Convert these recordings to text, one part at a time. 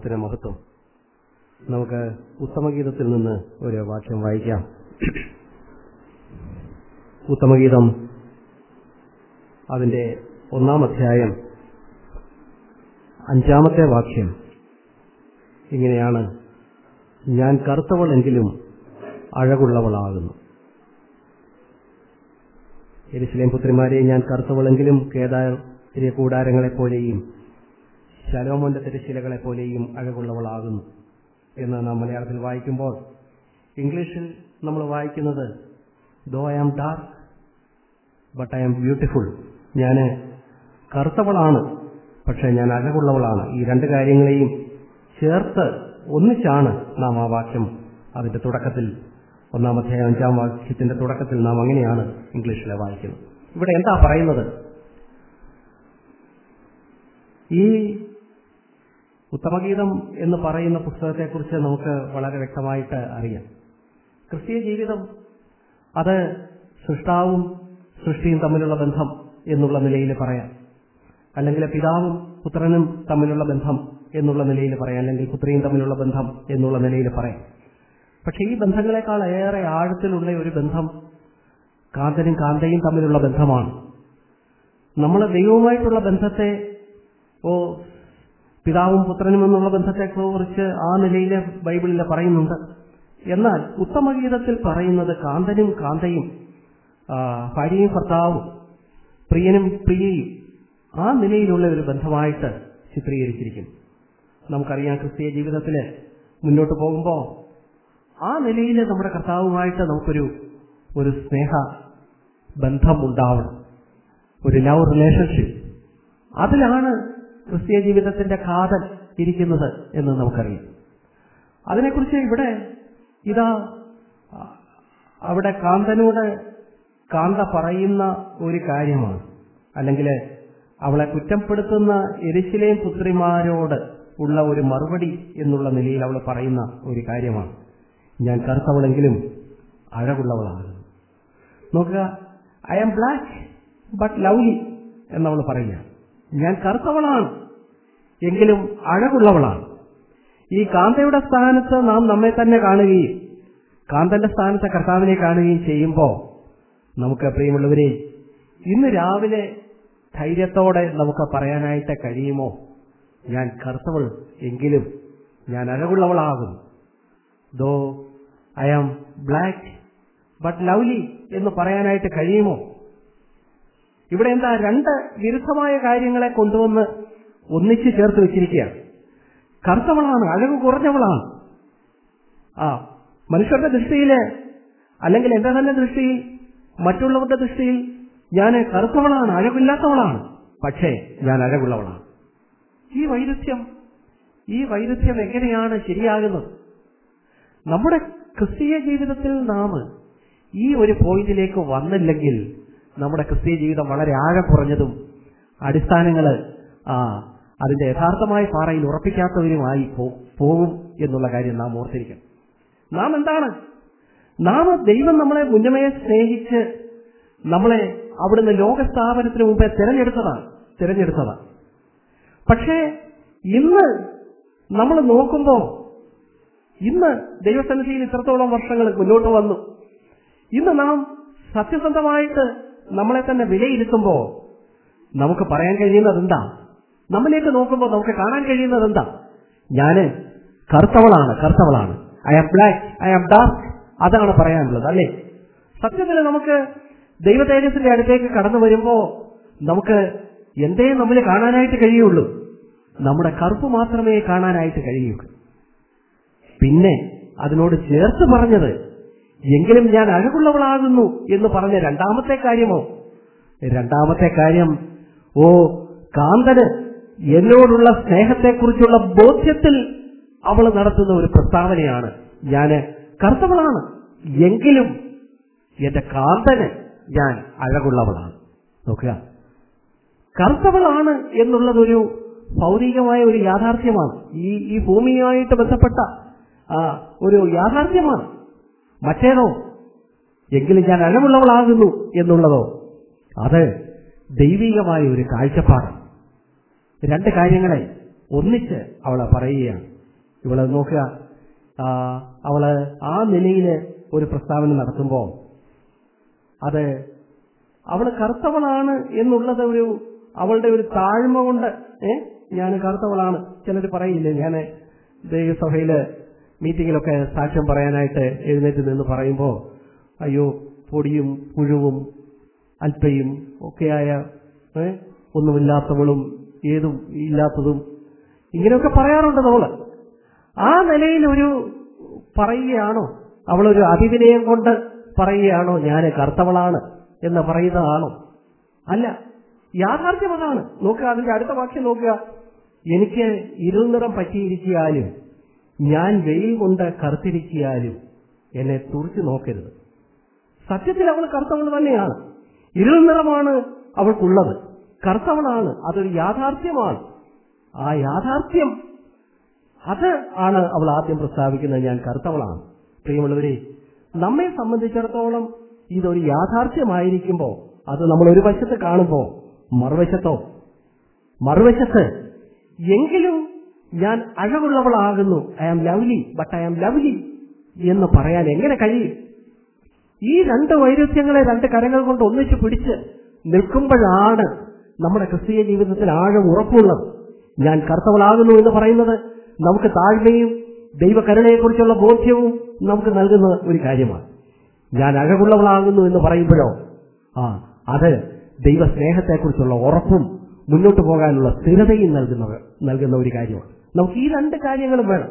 നാമത്തിന് മഹത്വം നമുക്ക് ഉത്തമഗീതത്തിൽ നിന്ന് ഒരു വാക്യം വായിക്കാം ഉത്തമഗീതം അതിന്റെ ഒന്നാം അധ്യായം അഞ്ചാമത്തെ വാക്യം ഇങ്ങനെയാണ് ഞാൻ കറുത്തവളെങ്കിലും അഴകുള്ളവളാകുന്നു എരിശിലേം പുത്രിമാരെ ഞാൻ കറുത്തവളെങ്കിലും കേദാരിയ കൂടാരങ്ങളെപ്പോലെയും ശലോമോന്റെ തിരശിലകളെ പോലെയും അഴകുള്ളവളാകുന്നു എന്ന് നാം മലയാളത്തിൽ വായിക്കുമ്പോൾ ഇംഗ്ലീഷിൽ നമ്മൾ വായിക്കുന്നത് though I am dark but I am beautiful ഞാൻ കറുത്തവളാണ് പക്ഷെ ഞാൻ അഴകുള്ളവളാണ് ഈ രണ്ട് കാര്യങ്ങളെയും ചേർത്ത് ഒന്നിച്ചാണ് നാം ആ വാക്യം അതിന്റെ തുടക്കത്തിൽ ഒന്നാമത്തെ അഞ്ചാം വാക്യത്തിന്റെ തുടക്കത്തിൽ നാം അങ്ങനെയാണ് ഇംഗ്ലീഷിലെ വായിക്കുന്നത് ഇവിടെ എന്താ പറയുന്നത് ഈ ഉത്തമഗീതം എന്ന് പറയുന്ന പുസ്തകത്തെക്കുറിച്ച് നമുക്ക് വളരെ വ്യക്തമായിട്ട് അറിയാം ക്രിസ്തീയ ജീവിതം അത് സൃഷ്ടാവും സൃഷ്ടിയും തമ്മിലുള്ള ബന്ധം എന്നുള്ള നിലയിൽ പറയാം അല്ലെങ്കിൽ പിതാവും പുത്രനും തമ്മിലുള്ള ബന്ധം എന്നുള്ള നിലയിൽ പറയാം അല്ലെങ്കിൽ പുത്രിയും തമ്മിലുള്ള ബന്ധം എന്നുള്ള നിലയിൽ പറയാം പക്ഷെ ഈ ബന്ധങ്ങളെക്കാൾ ഏറെ ആഴത്തിലുള്ള ഒരു ബന്ധം കാന്തനും കാന്തയും തമ്മിലുള്ള ബന്ധമാണ് നമ്മൾ ദൈവവുമായിട്ടുള്ള ബന്ധത്തെ ഓ പിതാവും പുത്രനും എന്നുള്ള ബന്ധത്തെക്കുറിച്ച് ആ നിലയിൽ ബൈബിളിൽ പറയുന്നുണ്ട് എന്നാൽ ഉത്തമഗീതത്തിൽ പറയുന്നത് കാന്തനും കാന്തയും ഭാര്യയും ഭർത്താവും പ്രിയനും പ്രിയയും ആ നിലയിലുള്ള ഒരു ബന്ധമായിട്ട് ചിത്രീകരിച്ചിരിക്കുന്നു നമുക്കറിയാം ക്രിസ്തീയ ജീവിതത്തിൽ മുന്നോട്ട് പോകുമ്പോൾ ആ നിലയിൽ നമ്മുടെ കർത്താവുമായിട്ട് നമുക്കൊരു ഒരു സ്നേഹ ബന്ധം ഉണ്ടാവണം ഒരു ലവ് റിലേഷൻഷിപ്പ് അതിലാണ് ക്രിസ്തീയ ജീവിതത്തിന്റെ കാതൽ ഇരിക്കുന്നത് എന്ന് നമുക്കറിയാം അതിനെക്കുറിച്ച് ഇവിടെ ഇതാ അവിടെ കാന്തനോട് കാന്ത പറയുന്ന ഒരു കാര്യമാണ് അല്ലെങ്കിൽ അവളെ കുറ്റപ്പെടുത്തുന്ന എരിശിലേം പുത്രിമാരോട് ഉള്ള ഒരു മറുപടി എന്നുള്ള നിലയിൽ അവൾ പറയുന്ന ഒരു കാര്യമാണ് ഞാൻ കറുത്തവളെങ്കിലും അഴകുള്ളവളാണ് നോക്കുക I am black but lovely എന്നവൾ പറയുക ഞാൻ കറുത്തവളാണ് എങ്കിലും അഴകുള്ളവളാണ് ഈ കാന്തയുടെ സ്ഥാനത്ത് നാം നമ്മെ തന്നെ കാണുകയും കാന്തന്റെ സ്ഥാനത്ത് കർത്താവിനെ കാണുകയും ചെയ്യുമ്പോൾ നമുക്ക് പ്രിയമുള്ളവരെ ഇന്ന് രാവിലെ ധൈര്യത്തോടെ നമുക്ക് പറയാനായിട്ട് കഴിയുമോ ഞാൻ കറുത്തവൾ എങ്കിലും ഞാൻ അഴകുള്ളവളാകും ദോ I am black but lovely എന്ന് പറയാനായിട്ട് കഴിയുമോ ഇവിടെ എന്താ രണ്ട് വിരുദ്ധമായ കാര്യങ്ങളെ കൊണ്ടുവന്ന് ഒന്നിച്ച് ചേർത്ത് വെച്ചിരിക്കുകയാണ് കറുത്തവളാണ് അഴക് കുറഞ്ഞവളാണ് ആ മനുഷ്യരുടെ ദൃഷ്ടിയില് അല്ലെങ്കിൽ എന്റെ തന്നെ ദൃഷ്ടിയിൽ മറ്റുള്ളവരുടെ ദൃഷ്ടിയിൽ ഞാൻ കറുത്തവളാണ് അഴകില്ലാത്തവളാണ് പക്ഷേ ഞാൻ അഴകുള്ളവളാണ് ഈ വൈരുദ്ധ്യം ഈ വൈരുദ്ധ്യം എങ്ങനെയാണ് ശരിയാകുന്നത് നമ്മുടെ ക്രിസ്തീയ ജീവിതത്തിൽ നാം ഈ ഒരു പോയിന്റിലേക്ക് വന്നില്ലെങ്കിൽ നമ്മുടെ ക്രിസ്തീയ ജീവിതം വളരെ ആഴം കുറഞ്ഞതും അടിസ്ഥാനങ്ങള് ആ അതിന്റെ യഥാർത്ഥമായ പാറയിൽ ഉറപ്പിക്കാത്തവരുമായി പോകും എന്നുള്ള കാര്യം നാം ഓർത്തിരിക്കണം നാം എന്താണ് നാം ദൈവം നമ്മളെ മുന്നമേ സ്നേഹിച്ച് നമ്മളെ അവിടുന്ന് ലോകസ്ഥാപനത്തിന് മുമ്പേ തിരഞ്ഞെടുത്തതാണ് തിരഞ്ഞെടുത്തതാണ് പക്ഷേ ഇന്ന് നമ്മൾ നോക്കുമ്പോൾ ഇന്ന് ദൈവസന്നിധിയിൽ ഇത്രത്തോളം വർഷങ്ങൾ മുന്നോട്ട് വന്നു ഇന്ന് നാം സത്യസന്ധമായിട്ട് നമ്മളെ തന്നെ വിലയിരുത്തുമ്പോൾ നമുക്ക് പറയാൻ കഴിയുന്നത് എന്താ നമ്മളിലേക്ക് നോക്കുമ്പോൾ നമുക്ക് കാണാൻ കഴിയുന്നത് എന്താ ഞാന് കറുത്തവളാണ് കറുത്തവളാണ് I am black I am dark അതാണ് പറയാനുള്ളത് അല്ലേ സത്യത്തിൽ നമുക്ക് ദൈവ തേജസ്സിന്റെ അടുത്തേക്ക് കടന്നു വരുമ്പോ നമുക്ക് എന്തേ നമ്മൾ കാണാനായിട്ട് കഴിയുള്ളൂ നമ്മുടെ കറുപ്പ് മാത്രമേ കാണാനായിട്ട് കഴിയൂ പിന്നെ അതിനോട് ചേർത്ത് പറഞ്ഞത് എങ്കിലും ഞാൻ അഴകുള്ളവളാകുന്നു എന്ന് പറഞ്ഞ രണ്ടാമത്തെ കാര്യമോ രണ്ടാമത്തെ കാര്യം ഓ കാന്തന് എന്നോടുള്ള സ്നേഹത്തെക്കുറിച്ചുള്ള ബോധ്യത്തിൽ അവൾ നടത്തുന്ന ഒരു പ്രസ്താവനയാണ് ഞാന് കറുത്തവളാണ് എങ്കിലും എന്റെ കാന്തന് ഞാൻ അഴകുള്ളവളാണ് നോക്കുക കറുത്തവളാണ് എന്നുള്ളതൊരു ഭൗതികമായ ഒരു യാഥാർത്ഥ്യമാണ് ഈ ഈ ഭൂമിയുമായിട്ട് ബന്ധപ്പെട്ട ഒരു യാഥാർത്ഥ്യമാണ് മറ്റേതോ എങ്കിലും ഞാൻ അഴവുള്ളവളാകുന്നു എന്നുള്ളതോ അത് ദൈവികമായ ഒരു കാഴ്ചപ്പാട് രണ്ട് കാര്യങ്ങളെ ഒന്നിച്ച് അവളെ പറയുകയാണ് ഇവളെ നോക്കുക ആ, അവള് ആ നിലയിൽ ഒരു പ്രസ്താവന നടത്തുമ്പോൾ അത് അവള് കറുത്തവളാണ് എന്നുള്ളത് ഒരു അവളുടെ ഒരു താഴ്മ കൊണ്ട് ഏ ഞാൻ കറുത്തവളാണ് ചിലർ പറയില്ലേ ഞാൻ ദൈവസഭയില് മീറ്റിങ്ങിലൊക്കെ സാക്ഷ്യം പറയാനായിട്ട് എഴുന്നേറ്റ് നിന്ന് പറയുമ്പോൾ അയ്യോ പൊടിയും പുഴുവും അല്പയും ഒക്കെയായ ഏ, ഒന്നുമില്ലാത്തവളും ഏതും ഇല്ലാത്തതും ഇങ്ങനെയൊക്കെ പറയാറുണ്ട് നമ്മള് ആ നിലയിൽ ഒരു പറയുകയാണോ അവളൊരു അഭിവിനയം കൊണ്ട് പറയുകയാണോ ഞാൻ കറുത്തവളാണ് എന്ന് പറയുന്നതാണോ അല്ല യാഥാർത്ഥ്യം അതാണ് നോക്കുക അതിന്റെ അടുത്ത വാക്യം നോക്കുക എനിക്ക് ഇരുനിറം പറ്റിയിരിക്കാലും ഞാൻ വെയിൽ കൊണ്ട് കറുത്തിരിക്കാലും എന്നെ തുറച്ചു നോക്കരുത് സത്യത്തിൽ അവൾ കറുത്തവൾ തന്നെയാണ് ഇരുൾ നിറമാണ് അവൾക്കുള്ളത് കറുത്തവളാണ് അതൊരു യാഥാർത്ഥ്യമാണ് ആ യാഥാർത്ഥ്യം അത് ആണ് അവൾ ആദ്യം പ്രസ്താവിക്കുന്നത് ഞാൻ കറുത്തവളാണ് പ്രിയമുള്ളവരെ നമ്മെ സംബന്ധിച്ചിടത്തോളം ഇതൊരു യാഥാർത്ഥ്യമായിരിക്കുമ്പോൾ അത് നമ്മൾ ഒരു വശത്ത് കാണുമ്പോൾ മറുവശത്തോ മറുവശത്ത് എങ്കിലും ഞാൻ അഴകുള്ളവളാകുന്നു I am lovely but I am lovely എന്ന് പറയാൻ എങ്ങനെ കഴിയും ഈ രണ്ട് വൈരുദ്ധ്യങ്ങളെ രണ്ട് കരങ്ങൾ കൊണ്ട് ഒന്നിച്ച് പിടിച്ച് നിൽക്കുമ്പോഴാണ് നമ്മുടെ ക്രിസ്തീയ ജീവിതത്തിൽ ആഴം ഉറപ്പുള്ളത് ഞാൻ കർത്തവളാകുന്നു എന്ന് പറയുന്നത് നമുക്ക് താഴ്മയും ദൈവകരുണയെക്കുറിച്ചുള്ള ബോധ്യവും നമുക്ക് നൽകുന്ന ഒരു കാര്യമാണ് ഞാൻ അഴകുള്ളവളാകുന്നു എന്ന് പറയുമ്പോഴോ ആ അത് ദൈവ സ്നേഹത്തെക്കുറിച്ചുള്ള ഉറപ്പും മുന്നോട്ട് പോകാനുള്ള സ്ഥിരതയും നൽകുന്ന നൽകുന്ന ഒരു കാര്യമാണ് നമുക്ക് ഈ രണ്ട് കാര്യങ്ങളും വേണം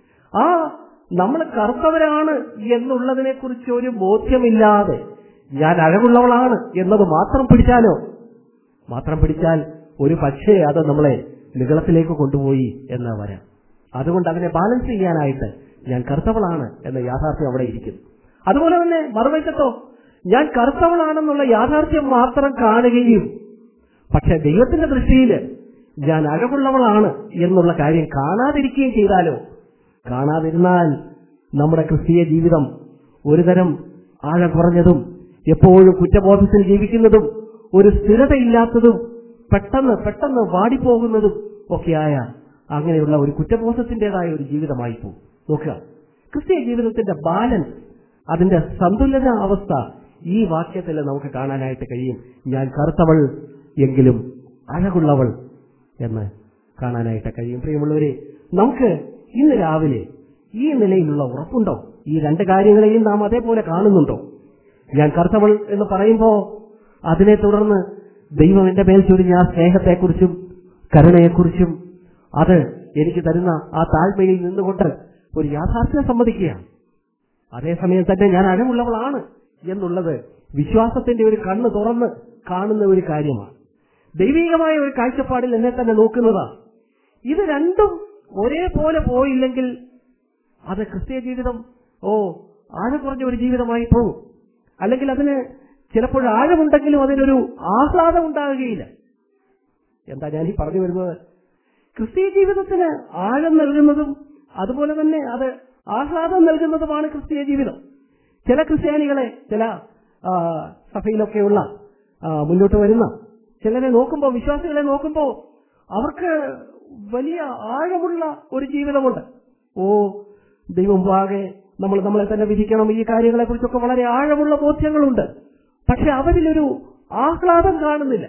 ആ നമ്മൾ കറുത്തവരാണ് എന്നുള്ളതിനെ കുറിച്ച് ഒരു ബോധ്യമില്ലാതെ ഞാൻ അഴകുള്ളവളാണ് എന്നത് മാത്രം പിടിച്ചാലോ മാത്രം പിടിച്ചാൽ ഒരു പക്ഷേ അത് നമ്മളെ നികളത്തിലേക്ക് കൊണ്ടുപോയി എന്ന് വരാം അതുകൊണ്ട് അതിനെ ബാലൻസ് ചെയ്യാനായിട്ട് ഞാൻ കറുത്തവളാണ് എന്ന യാഥാർത്ഥ്യം അവിടെ ഇരിക്കുന്നു അതുപോലെ തന്നെ മറുവശത്തോ ഞാൻ കറുത്തവളാണെന്നുള്ള യാഥാർത്ഥ്യം മാത്രം കാണുകയും പക്ഷെ ദൈവത്തിന്റെ ദൃഷ്ടിയിൽ ഞാൻ അഴകുള്ളവളാണ് എന്നുള്ള കാര്യം കാണാതിരിക്കുകയും ചെയ്താലോ കാണാതിരുന്നാൽ നമ്മുടെ ക്രിസ്തീയ ജീവിതം ഒരുതരം ആഴം കുറഞ്ഞതും എപ്പോഴും കുറ്റബോധത്തിൽ ജീവിക്കുന്നതും ഒരു സ്ഥിരതയില്ലാത്തതും പെട്ടെന്ന് പെട്ടെന്ന് വാടിപ്പോകുന്നതും ഒക്കെയായ അങ്ങനെയുള്ള ഒരു കുറ്റബോധത്തിന്റേതായ ഒരു ജീവിതമായി പോകും നോക്കുക ക്രിസ്തീയ ജീവിതത്തിന്റെ ബാലൻസ് അതിന്റെ സന്തുലന അവസ്ഥ ഈ വാക്യത്തിൽ നമുക്ക് കാണാനായിട്ട് കഴിയും ഞാൻ കറുത്തവൾ എങ്കിലും അഴകുള്ളവൾ എന്ന് കാണാനായിട്ട് കഴിയും പ്രിയമുള്ളവരെ നമുക്ക് ഇന്ന് രാവിലെ ഈ നിലയിലുള്ള ഉറപ്പുണ്ടോ ഈ രണ്ട് കാര്യങ്ങളെയും നാം അതേപോലെ കാണുന്നുണ്ടോ ഞാൻ കറുത്തവൾ എന്ന് പറയുമ്പോ അതിനെ തുടർന്ന് ദൈവം എന്റെ മേൽ ചൊരിഞ്ഞ ആ സ്നേഹത്തെക്കുറിച്ചും കരുണയെക്കുറിച്ചും അത് എനിക്ക് തരുന്ന ആ താഴ്മയിൽ നിന്നുകൊണ്ട് ഒരു യാഥാർത്ഥ്യം സമ്മതിക്കുകയാണ് അതേസമയം തന്നെ ഞാൻ അഴവുള്ളവളാണ് എന്നുള്ളത് വിശ്വാസത്തിന്റെ ഒരു കണ്ണ് തുറന്ന് കാണുന്ന ഒരു കാര്യമാണ് ദൈവികമായ ഒരു കാഴ്ചപ്പാടിൽ എന്നെ തന്നെ നോക്കുന്നതാണ് ഇത് രണ്ടും ഒരേപോലെ പോയില്ലെങ്കിൽ അത് ക്രിസ്തീയ ജീവിതം ഓ ആഴം കുറഞ്ഞ ഒരു ജീവിതമായി പോകും അല്ലെങ്കിൽ അതിന് ചിലപ്പോൾ ആഴമുണ്ടെങ്കിലും അതിനൊരു ആഹ്ലാദം ഉണ്ടാകുകയില്ല എന്താ ഞാൻ ഈ പറഞ്ഞു വരുന്നത് ക്രിസ്തീയ ജീവിതത്തിന് ആഴം നൽകുന്നതും അതുപോലെ തന്നെ അത് ആഹ്ലാദം നൽകുന്നതുമാണ് ക്രിസ്തീയ ജീവിതം ചില ക്രിസ്ത്യാനികളെ ചില ആ, സഭയിലൊക്കെയുള്ള ആ, മുന്നോട്ട് വരുന്ന ചിലരെ നോക്കുമ്പോൾ വിശ്വാസികളെ നോക്കുമ്പോൾ അവർക്ക് വലിയ ആഴമുള്ള ഒരു ജീവിതമുണ്ട് ഓ ദൈവം പാകെ നമ്മൾ നമ്മളെ തന്നെ വിധിക്കണം ഈ കാര്യങ്ങളെ കുറിച്ചൊക്കെ വളരെ ആഴമുള്ള ബോധ്യങ്ങളുണ്ട് പക്ഷെ അവരിലൊരു ആഹ്ലാദം കാണുന്നില്ല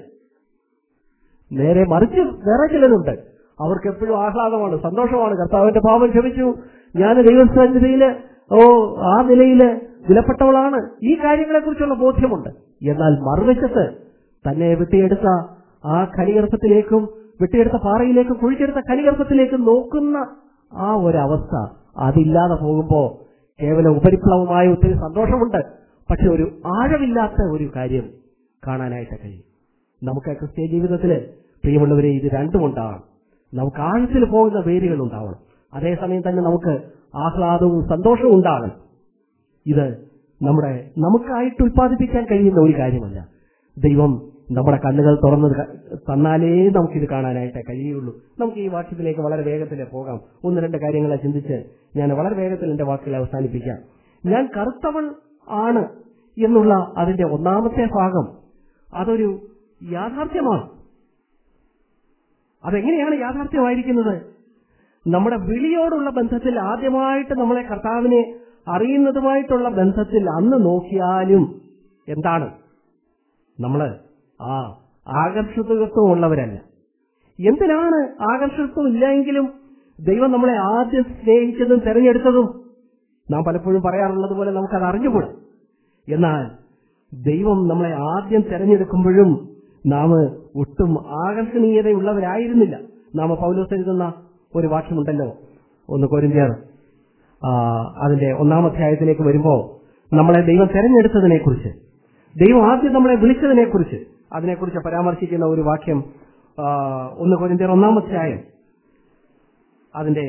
നേരെ മറിച്ച് വേറെ ചിലരുണ്ട് അവർക്ക് എപ്പോഴും ആഹ്ലാദമാണ് സന്തോഷമാണ് കർത്താവിന്റെ പാപം ക്ഷമിച്ചു ഞാൻ ദൈവസന്നിധിയില് ഓ ആ നിലയില് വിലപ്പെട്ടവളാണ് ഈ കാര്യങ്ങളെക്കുറിച്ചുള്ള ബോധ്യമുണ്ട് എന്നാൽ മറുവശത്ത് തന്നെ വെട്ടിയെടുത്ത ആ ഖനികർപ്പത്തിലേക്കും വെട്ടിയെടുത്ത പാറയിലേക്കും കുഴിച്ചെടുത്ത ഖനികർപ്പത്തിലേക്കും നോക്കുന്ന ആ ഒരവസ്ഥ അതില്ലാതെ പോകുമ്പോ കേവലം ഉപരിപ്ലവമായ ഒത്തിരി സന്തോഷമുണ്ട് പക്ഷെ ഒരു ആഴമില്ലാത്ത ഒരു കാര്യം കാണാനായിട്ട് കഴിയും നമുക്ക് ക്രിസ്ത്യ ജീവിതത്തില് പ്രിയമുള്ളവരെ ഇത് രണ്ടും ഉണ്ടാവണം നമുക്ക് ആഴത്തിൽ പോകുന്ന വേരുകൾ ഉണ്ടാവണം അതേസമയം തന്നെ നമുക്ക് ആഹ്ലാദവും സന്തോഷവും ഉണ്ടാകണം ഇത് നമ്മുടെ നമുക്കായിട്ട് ഉൽപ്പാദിപ്പിക്കാൻ കഴിയുന്ന ഒരു കാര്യമല്ല ദൈവം നമ്മുടെ കണ്ണുകൾ തുറന്ന് ക- തന്നാലേ നമുക്കിത് കാണാനായിട്ട് കഴിയുള്ളൂ നമുക്ക് ഈ വാക്യത്തിലേക്ക് വളരെ വേഗത്തിൽ പോകാം ഒന്ന് രണ്ട് കാര്യങ്ങളെ ചിന്തിച്ച് ഞാൻ വളരെ വേഗത്തിൽ എന്റെ വാക്കുകൾ അവസാനിപ്പിക്കാം ഞാൻ കറുത്തവൾ ആണ് എന്നുള്ള അതിന്റെ ഒന്നാമത്തെ ഭാഗം അതൊരു യാഥാർത്ഥ്യമാണ് അതെങ്ങനെയാണ് യാഥാർത്ഥ്യമായിരിക്കുന്നത് നമ്മുടെ വിളിയോടുള്ള ബന്ധത്തിൽ ആദ്യമായിട്ട് നമ്മളെ കർത്താവിനെ അറിയുന്നതുമായിട്ടുള്ള ബന്ധത്തിൽ അന്ന് നോക്കിയാലും എന്താണ് നമ്മള് ആ ആകർഷകത്വം ഉള്ളവരല്ല എന്തിനാണ് ആകർഷകത്വം ഇല്ലെങ്കിലും ദൈവം നമ്മളെ ആദ്യം സ്നേഹിച്ചതും തെരഞ്ഞെടുത്തതും നാം പലപ്പോഴും പറയാറുള്ളത് പോലെ നമുക്കത് അറിഞ്ഞുകൂടാ എന്നാൽ ദൈവം നമ്മളെ ആദ്യം തെരഞ്ഞെടുക്കുമ്പോഴും നാം ഒട്ടും ആകർഷണീയതയുള്ളവരായിരുന്നില്ല നാം പൗലോസ് എഴുതുന്ന ഒരു വാക്യമുണ്ടല്ലോ ഒന്ന് കൊരിന്തിയർ ആ, അതിന്റെ ഒന്നാം അധ്യായത്തിലേക്ക് വരുമ്പോൾ നമ്മളെ ദൈവം തെരഞ്ഞെടുത്തതിനെ കുറിച്ച് ദൈവം ആദ്യം നമ്മളെ വിളിച്ചതിനെ കുറിച്ച് അതിനെക്കുറിച്ച് പരാമർശിക്കുന്ന ഒരു വാക്യം ആ, ഒന്ന് കൊരിന്തിയർ ഒന്നാം അധ്യായം അതിന്റെ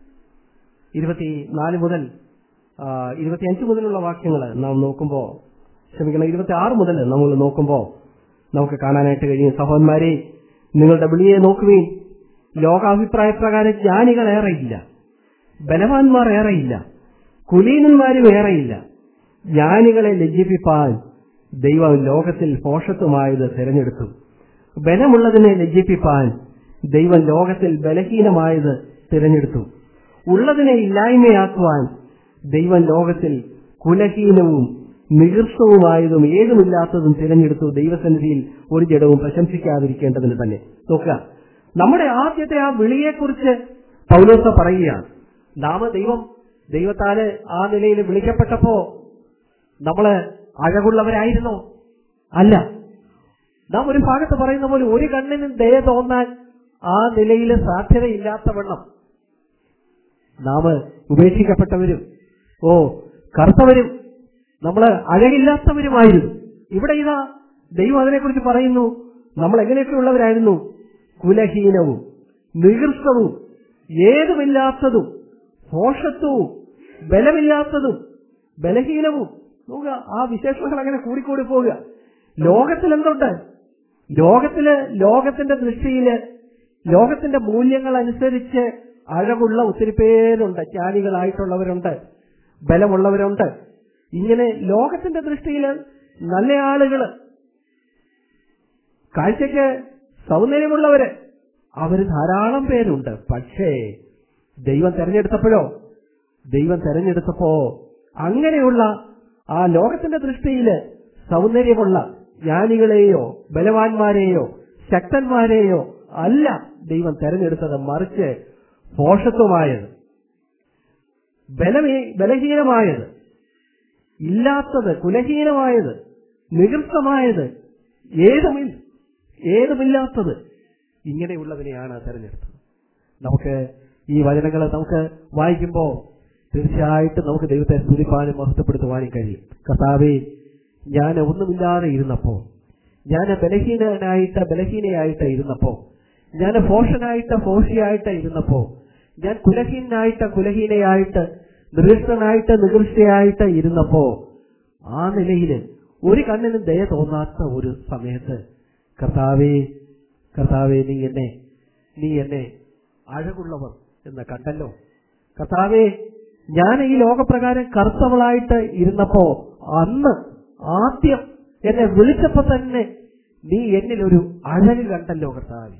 ഇരുപത്തിനാല് മുതൽ ആ, ഇരുപത്തിയഞ്ച് മുതലുള്ള വാക്യങ്ങൾ നാം നോക്കുമ്പോൾ ക്ഷമിക്കണം ഇരുപത്തി ആറ് മുതൽ നമ്മൾ നോക്കുമ്പോൾ നമുക്ക് കാണാനായിട്ട് കഴിയും സഹോദരന്മാരെ നിങ്ങളുടെ വിളിയെ നോക്കുവീൻ ലോകാഭിപ്രായ പ്രകാരം ജ്ഞാനികൾ ഏറെയില്ല ബലവാന്മാർ ഏറെയില്ല കുലീനന്മാരും ഏറെയില്ല ജ്ഞാനികളെ ലജ്ജിപ്പിപ്പാൻ ദൈവം ലോകത്തിൽ പോഷത്വമായത് തിരഞ്ഞെടുത്തു ബലമുള്ളതിനെ ലജ്ജിപ്പിപ്പാൻ ദൈവം ലോകത്തിൽ ബലഹീനമായത് തിരഞ്ഞെടുത്തു ഉള്ളതിനെ ഇല്ലായ്മയാക്കുവാൻ ദൈവം ലോകത്തിൽ കുലഹീനവും നികൃഷ്ടവുമായതും ഏതുമില്ലാത്തതും തിരഞ്ഞെടുത്തു ദൈവസന്നിധിയിൽ ഒരു ജഡവും പ്രശംസിക്കാതിരിക്കേണ്ടതിന് തന്നെ നോക്കുക നമ്മുടെ ആദ്യത്തെ ആ വിളിയെക്കുറിച്ച് പൗലോസ പറയുകയാണ് നാമ ദൈവം ദൈവത്താല് ആ നിലയിൽ വിളിക്കപ്പെട്ടപ്പോ നമ്മള് അഴകുള്ളവരായിരുന്നോ അല്ല നാം ഒരു ഭാഗത്ത് പറയുന്ന പോലെ ഒരു കണ്ണിനും ദയ തോന്നാൻ ആ നിലയിൽ സാധ്യതയില്ലാത്തവണ്ണം നാം ഉപേക്ഷിക്കപ്പെട്ടവരും ഓ കറുത്തവരും നമ്മള് അഴകില്ലാത്തവരുമായിരുന്നു ഇവിടെ ഇതാ ദൈവം അതിനെക്കുറിച്ച് പറയുന്നു നമ്മൾ എങ്ങനെയൊക്കെയുള്ളവരായിരുന്നു കുലഹീനവും നികൃഷ്ടവും ഏതുമില്ലാത്തതും പോഷത്വവും ബലമില്ലാത്തതും ബലഹീനവും നോക്കുക ആ വിശേഷങ്ങൾ അങ്ങനെ കൂടിക്കൂടി പോവുക ലോകത്തിൽ എന്തുണ്ട് ലോകത്തില് ലോകത്തിന്റെ ദൃഷ്ടിയില് ലോകത്തിന്റെ മൂല്യങ്ങൾ അനുസരിച്ച് അഴകുള്ള ഒത്തിരി പേരുണ്ട് ജ്ഞാനികളായിട്ടുള്ളവരുണ്ട് ബലമുള്ളവരുണ്ട് ഇങ്ങനെ ലോകത്തിന്റെ ദൃഷ്ടിയിൽ നല്ല ആളുകള് കാഴ്ചക്ക് സൗന്ദര്യമുള്ളവര് അവര് ധാരാളം പേരുണ്ട് പക്ഷേ ദൈവം തെരഞ്ഞെടുത്തപ്പോഴോ ദൈവം തെരഞ്ഞെടുത്തപ്പോ അങ്ങനെയുള്ള ആ ലോകത്തിന്റെ ദൃഷ്ടിയില് സൗന്ദര്യമുള്ള ജ്ഞാനികളെയോ ബലവാന്മാരെയോ ശക്തന്മാരെയോ അല്ല ദൈവം തെരഞ്ഞെടുത്തത് മറിച്ച് പോഷത്വമായത് ബലമേ ബലഹീനമായത് ഇല്ലാത്തത് കുലഹീനമായത് നികൃഷ്ടമായത് ഏതുമില്ല ഏതുമില്ലാത്തത് ഇങ്ങനെയുള്ളതിനെയാണ് തെരഞ്ഞെടുത്തത് നമുക്ക് ഈ വചനങ്ങൾ നമുക്ക് വായിക്കുമ്പോൾ തീർച്ചയായിട്ടും നമുക്ക് ദൈവത്തെ സ്തുതിപ്പാനും മഹത്വപ്പെടുത്തുവാനും കഴിയും കർത്താവെ ഞാൻ ഒന്നുമില്ലാതെ ഇരുന്നപ്പോ ഞാൻ ബലഹീനനായിട്ട് ബലഹീനയായിട്ട് ഇരുന്നപ്പോ ഞാൻ ഫോഷനായിട്ട് ഫോഷിയായിട്ട് ഇരുന്നപ്പോ ഞാൻ കുലഹീനായിട്ട് കുലഹീനയായിട്ട് നികൃഷ്ടനായിട്ട് നികൃഷ്ടയായിട്ട് ഇരുന്നപ്പോ ആ നിലയില് ഒരു കണ്ണിനും ദയ തോന്നാത്ത ഒരു സമയത്ത് കർത്താവേ കർത്താവേ നീ എന്നെ നീ എന്നെ അഴകുള്ളവർ എന്ന് കണ്ടല്ലോ കർത്താവേ ഞാൻ ഈ ലോകപ്രകാരം കറുത്തവളായിട്ട് ഇരുന്നപ്പോ അന്ന് ആദ്യം എന്നെ വിളിച്ചപ്പോ തന്നെ നീ എന്നിൽ ഒരു അഴക് കണ്ടല്ലോ കർത്താവേ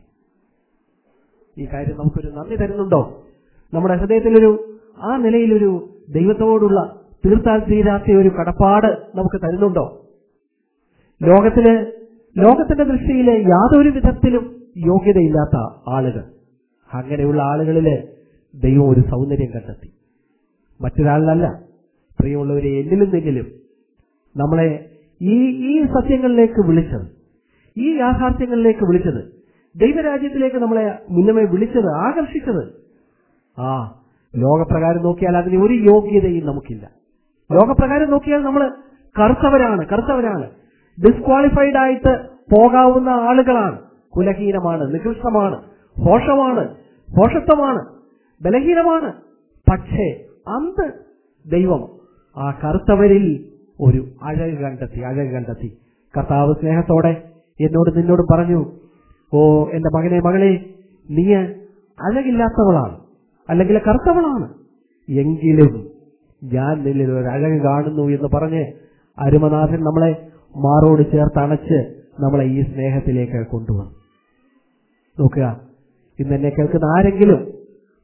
ഈ കാര്യം നമുക്കൊരു നന്ദി തരുന്നുണ്ടോ നമ്മുടെ ഹൃദയത്തിലൊരു ആ നിലയിലൊരു ദൈവത്തോടുള്ള തീർത്താൽ തീരാത്ത ഒരു കടപ്പാട് നമുക്ക് തരുന്നുണ്ടോ ലോകത്തില് ലോകത്തിന്റെ ദൃഷ്ടിയില് യാതൊരു വിധത്തിലും യോഗ്യതയില്ലാത്ത ആളുകൾ അങ്ങനെയുള്ള ആളുകളില് ദൈവം ഒരു സൗന്ദര്യം കണ്ടെത്തി മറ്റൊരാളിലല്ല പ്രിയമുള്ളവരെ എന്നിലും നിന്നിലും നമ്മളെ ഈ ഈ സത്യങ്ങളിലേക്ക് വിളിച്ചത് ഈ യാഥാർത്ഥ്യങ്ങളിലേക്ക് വിളിച്ചത് ദൈവരാജ്യത്തിലേക്ക് നമ്മളെ മുന്നമേ വിളിച്ചത് ആകർഷിച്ചത് ആ ലോകപ്രകാരം നോക്കിയാൽ അതിന് ഒരു യോഗ്യതയും നമുക്കില്ല ലോകപ്രകാരം നോക്കിയാൽ നമ്മൾ കറുത്തവരാണ് കറുത്തവരാണ് ഡിസ്ക്വാളിഫൈഡ് ആയിട്ട് പോകാവുന്ന ആളുകളാണ് കുലഹീനമാണ് നികൃഷ്ടമാണ് പോഷമാണ് പോഷത്വമാണ് ബലഹീനമാണ് പക്ഷേ അന്ന് ദൈവം ആ കറുത്തവരിൽ ഒരു അഴക് കണ്ടെത്തി അഴക് കണ്ടെത്തി കർത്താവ് സ്നേഹത്തോടെ എന്നോട് നിന്നോട് പറഞ്ഞു ഓ എന്റെ മകനെ മകളെ നീ അഴകില്ലാത്തവളാണ് അല്ലെങ്കിൽ കറുത്തവളാണ് എങ്കിലും ഞാൻ നിന്നിൽ ഒരു അഴക് കാണുന്നു എന്ന് പറഞ്ഞ് അരുമനാഥൻ നമ്മളെ മാറോട് ചേർത്ത് അണച്ച് നമ്മളെ ഈ സ്നേഹത്തിലേക്ക് കൊണ്ടുവന്നു നോക്കുക ഇന്ന് എന്നെ കേൾക്കുന്ന ആരെങ്കിലും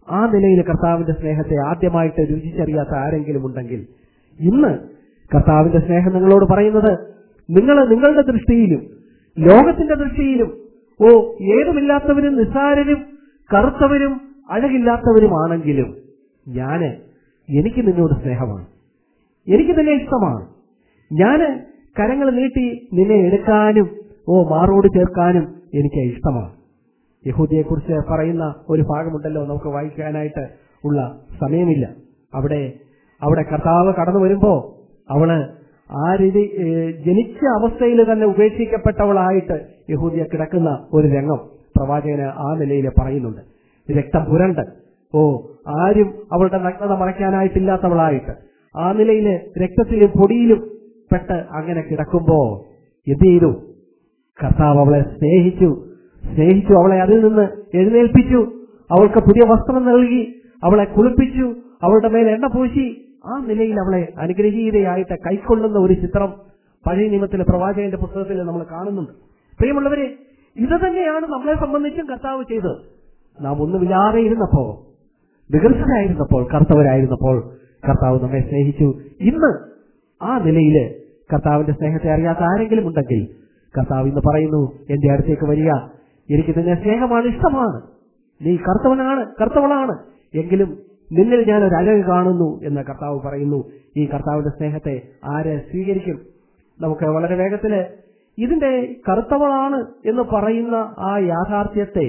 ആ നിലയിൽ കർത്താവിന്റെ സ്നേഹത്തെ ആദ്യമായിട്ട് രുചിച്ചറിയാത്ത ആരെങ്കിലും ഉണ്ടെങ്കിൽ ഇന്ന് കർത്താവിന്റെ സ്നേഹം നിങ്ങളോട് പറയുന്നത് നിങ്ങൾ നിങ്ങളുടെ ദൃഷ്ടിയിലും ലോകത്തിന്റെ ദൃഷ്ടിയിലും ഓ ഏതുമില്ലാത്തവരും നിസ്സാരരും കറുത്തവരും അഴകില്ലാത്തവരുമാണെങ്കിലും ഞാന് എനിക്ക് നിന്നോട് സ്നേഹമാണ് എനിക്ക് നിന്നെ ഇഷ്ടമാണ് ഞാന് കരങ്ങൾ നീട്ടി നിന്നെ എടുക്കാനും ഓ മാറോട് ചേർക്കാനും എനിക്ക് ഇഷ്ടമാണ് യഹൂദിയെക്കുറിച്ച് പറയുന്ന ഒരു ഭാഗമുണ്ടല്ലോ നമുക്ക് വായിക്കാനായിട്ട് ഉള്ള സമയമില്ല അവിടെ അവിടെ കർത്താവ് കടന്നു വരുമ്പോ അവള് ആ രീതി ഏഹ്, ജനിച്ച അവസ്ഥയിൽ തന്നെ ഉപേക്ഷിക്കപ്പെട്ടവളായിട്ട് യഹൂദിയ കിടക്കുന്ന ഒരു രംഗം പ്രവാചകന് ആ നിലയിൽ പറയുന്നുണ്ട് രക്തം പുരണ്ട് ഓ ആരും അവളുടെ നഗ്നത മറയ്ക്കാനായിട്ടില്ലാത്തവളായിട്ട് ആ നിലയില് രക്തത്തിലും പൊടിയിലും പെട്ട് അങ്ങനെ കിടക്കുമ്പോ എന്ത് ചെയ്തു കർത്താവ് അവളെ സ്നേഹിച്ചു സ്നേഹിച്ചു അവളെ അതിൽ നിന്ന് എഴുന്നേൽപ്പിച്ചു അവൾക്ക് പുതിയ വസ്ത്രം നൽകി അവളെ കുളിപ്പിച്ചു അവളുടെ മേൽ എണ്ണ പൂശി ആ നിലയിൽ അവളെ അനുഗ്രഹീതയായിട്ട് കൈക്കൊള്ളുന്ന ഒരു ചിത്രം പഴയ നിയമത്തിലെ പ്രവാചകന്റെ പുസ്തകത്തിൽ നമ്മൾ കാണുന്നുണ്ട് പ്രിയമുള്ളവരെ ഇത് തന്നെയാണ് നമ്മളെ സംബന്ധിച്ചും കർത്താവ് ചെയ്തത് നാം ഒന്നുമില്ലാതെ ഇരുന്നപ്പോ വികൃതരായിരുന്നപ്പോൾ കർത്തവരായിരുന്നപ്പോൾ കർത്താവ് നമ്മെ സ്നേഹിച്ചു ഇന്ന് ആ നിലയില് കർത്താവിന്റെ സ്നേഹത്തെ അറിയാത്ത ആരെങ്കിലും ഉണ്ടെങ്കിൽ കർത്താവ് ഇന്ന് പറയുന്നു എന്റെ അടുത്തേക്ക് വരിക എനിക്ക് നിന്നെ സ്നേഹമാണ് ഇഷ്ടമാണ് നീ കർത്തവനാണ് കർത്തവളാണ് എങ്കിലും നിന്നിൽ ഞാൻ ഒരു അഴക് കാണുന്നു എന്ന് കർത്താവ് പറയുന്നു ഈ കർത്താവിന്റെ സ്നേഹത്തെ ആര് സ്വീകരിക്കും നമുക്ക് വളരെ വേഗത്തില് ഇതിന്റെ കറുത്തവളാണ് എന്ന് പറയുന്ന ആ യാഥാർത്ഥ്യത്തെ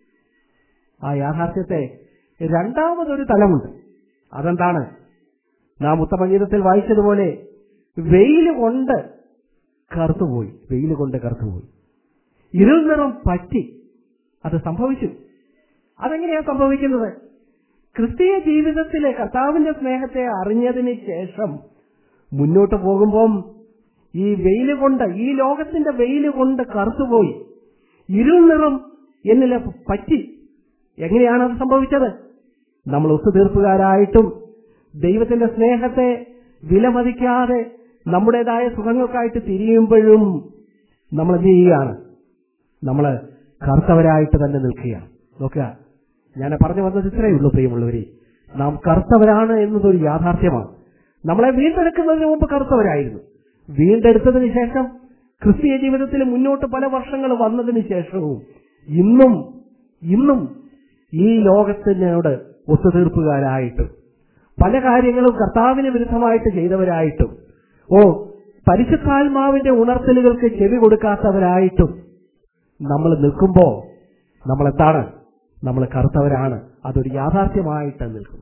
ആ യാഥാർത്ഥ്യത്തെ രണ്ടാമതൊരു തലമുണ്ട് അതെന്താണ് നാം ഉത്തമഗീതത്തിൽ വായിച്ചതുപോലെ വെയിൽ കൊണ്ട് കറുത്തുപോയി വെയിൽ കൊണ്ട് കറുത്തുപോയി ഇരുൾ നിറം പറ്റി അത് സംഭവിച്ചു അതെങ്ങനെയാ സംഭവിക്കുന്നത് ക്രിസ്തീയ ജീവിതത്തിലെ കർത്താവിന്റെ സ്നേഹത്തെ അറിഞ്ഞതിന് ശേഷം മുന്നോട്ട് പോകുമ്പം ഈ വെയിൽ കൊണ്ട് ഈ ലോകത്തിന്റെ വെയിൽ കൊണ്ട് കറുത്തുപോയി ഇരുൾ നിറം എന്നിലെ പറ്റി എങ്ങനെയാണ് അത് സംഭവിച്ചത് നമ്മൾ ഒത്തുതീർപ്പുകാരായിട്ടും ദൈവത്തിന്റെ സ്നേഹത്തെ വിലമതിക്കാതെ നമ്മുടേതായ സുഖങ്ങൾക്കായിട്ട് തിരിയുമ്പോഴും നമ്മൾ എന്ത് ചെയ്യുകയാണ് നമ്മൾ കറുത്തവരായിട്ട് തന്നെ നിൽക്കുകയാണ് നോക്കുക ഞാൻ പറഞ്ഞു വന്നത് ഇത്രയേ ഉള്ളൂ പ്രിയമുള്ളവരെ നാം കറുത്തവരാണ് എന്നതൊരു യാഥാർത്ഥ്യമാണ് നമ്മളെ വീണ്ടെടുക്കുന്നതിന് മുമ്പ് കറുത്തവരായിരുന്നു വീണ്ടെടുത്തതിന് ശേഷം ക്രിസ്തീയ ജീവിതത്തിൽ മുന്നോട്ട് പല വർഷങ്ങൾ വന്നതിന് ശേഷവും ഇന്നും ഇന്നും ഈ ലോകത്തിനോട് ഒത്തുതീർപ്പുകാരായിട്ടും പല കാര്യങ്ങളും കർത്താവിന് വിരുദ്ധമായിട്ട് ചെയ്തവരായിട്ടും ഓ പരിശുദ്ധാത്മാവിന്റെ ഉണർത്തലുകൾക്ക് ചെവി കൊടുക്കാത്തവരായിട്ടും നമ്മൾ നിൽക്കുമ്പോ നമ്മൾ എന്താണ് നമ്മൾ കറുത്തവരാണ് അതൊരു യാഥാർത്ഥ്യമായിട്ട് നിൽക്കും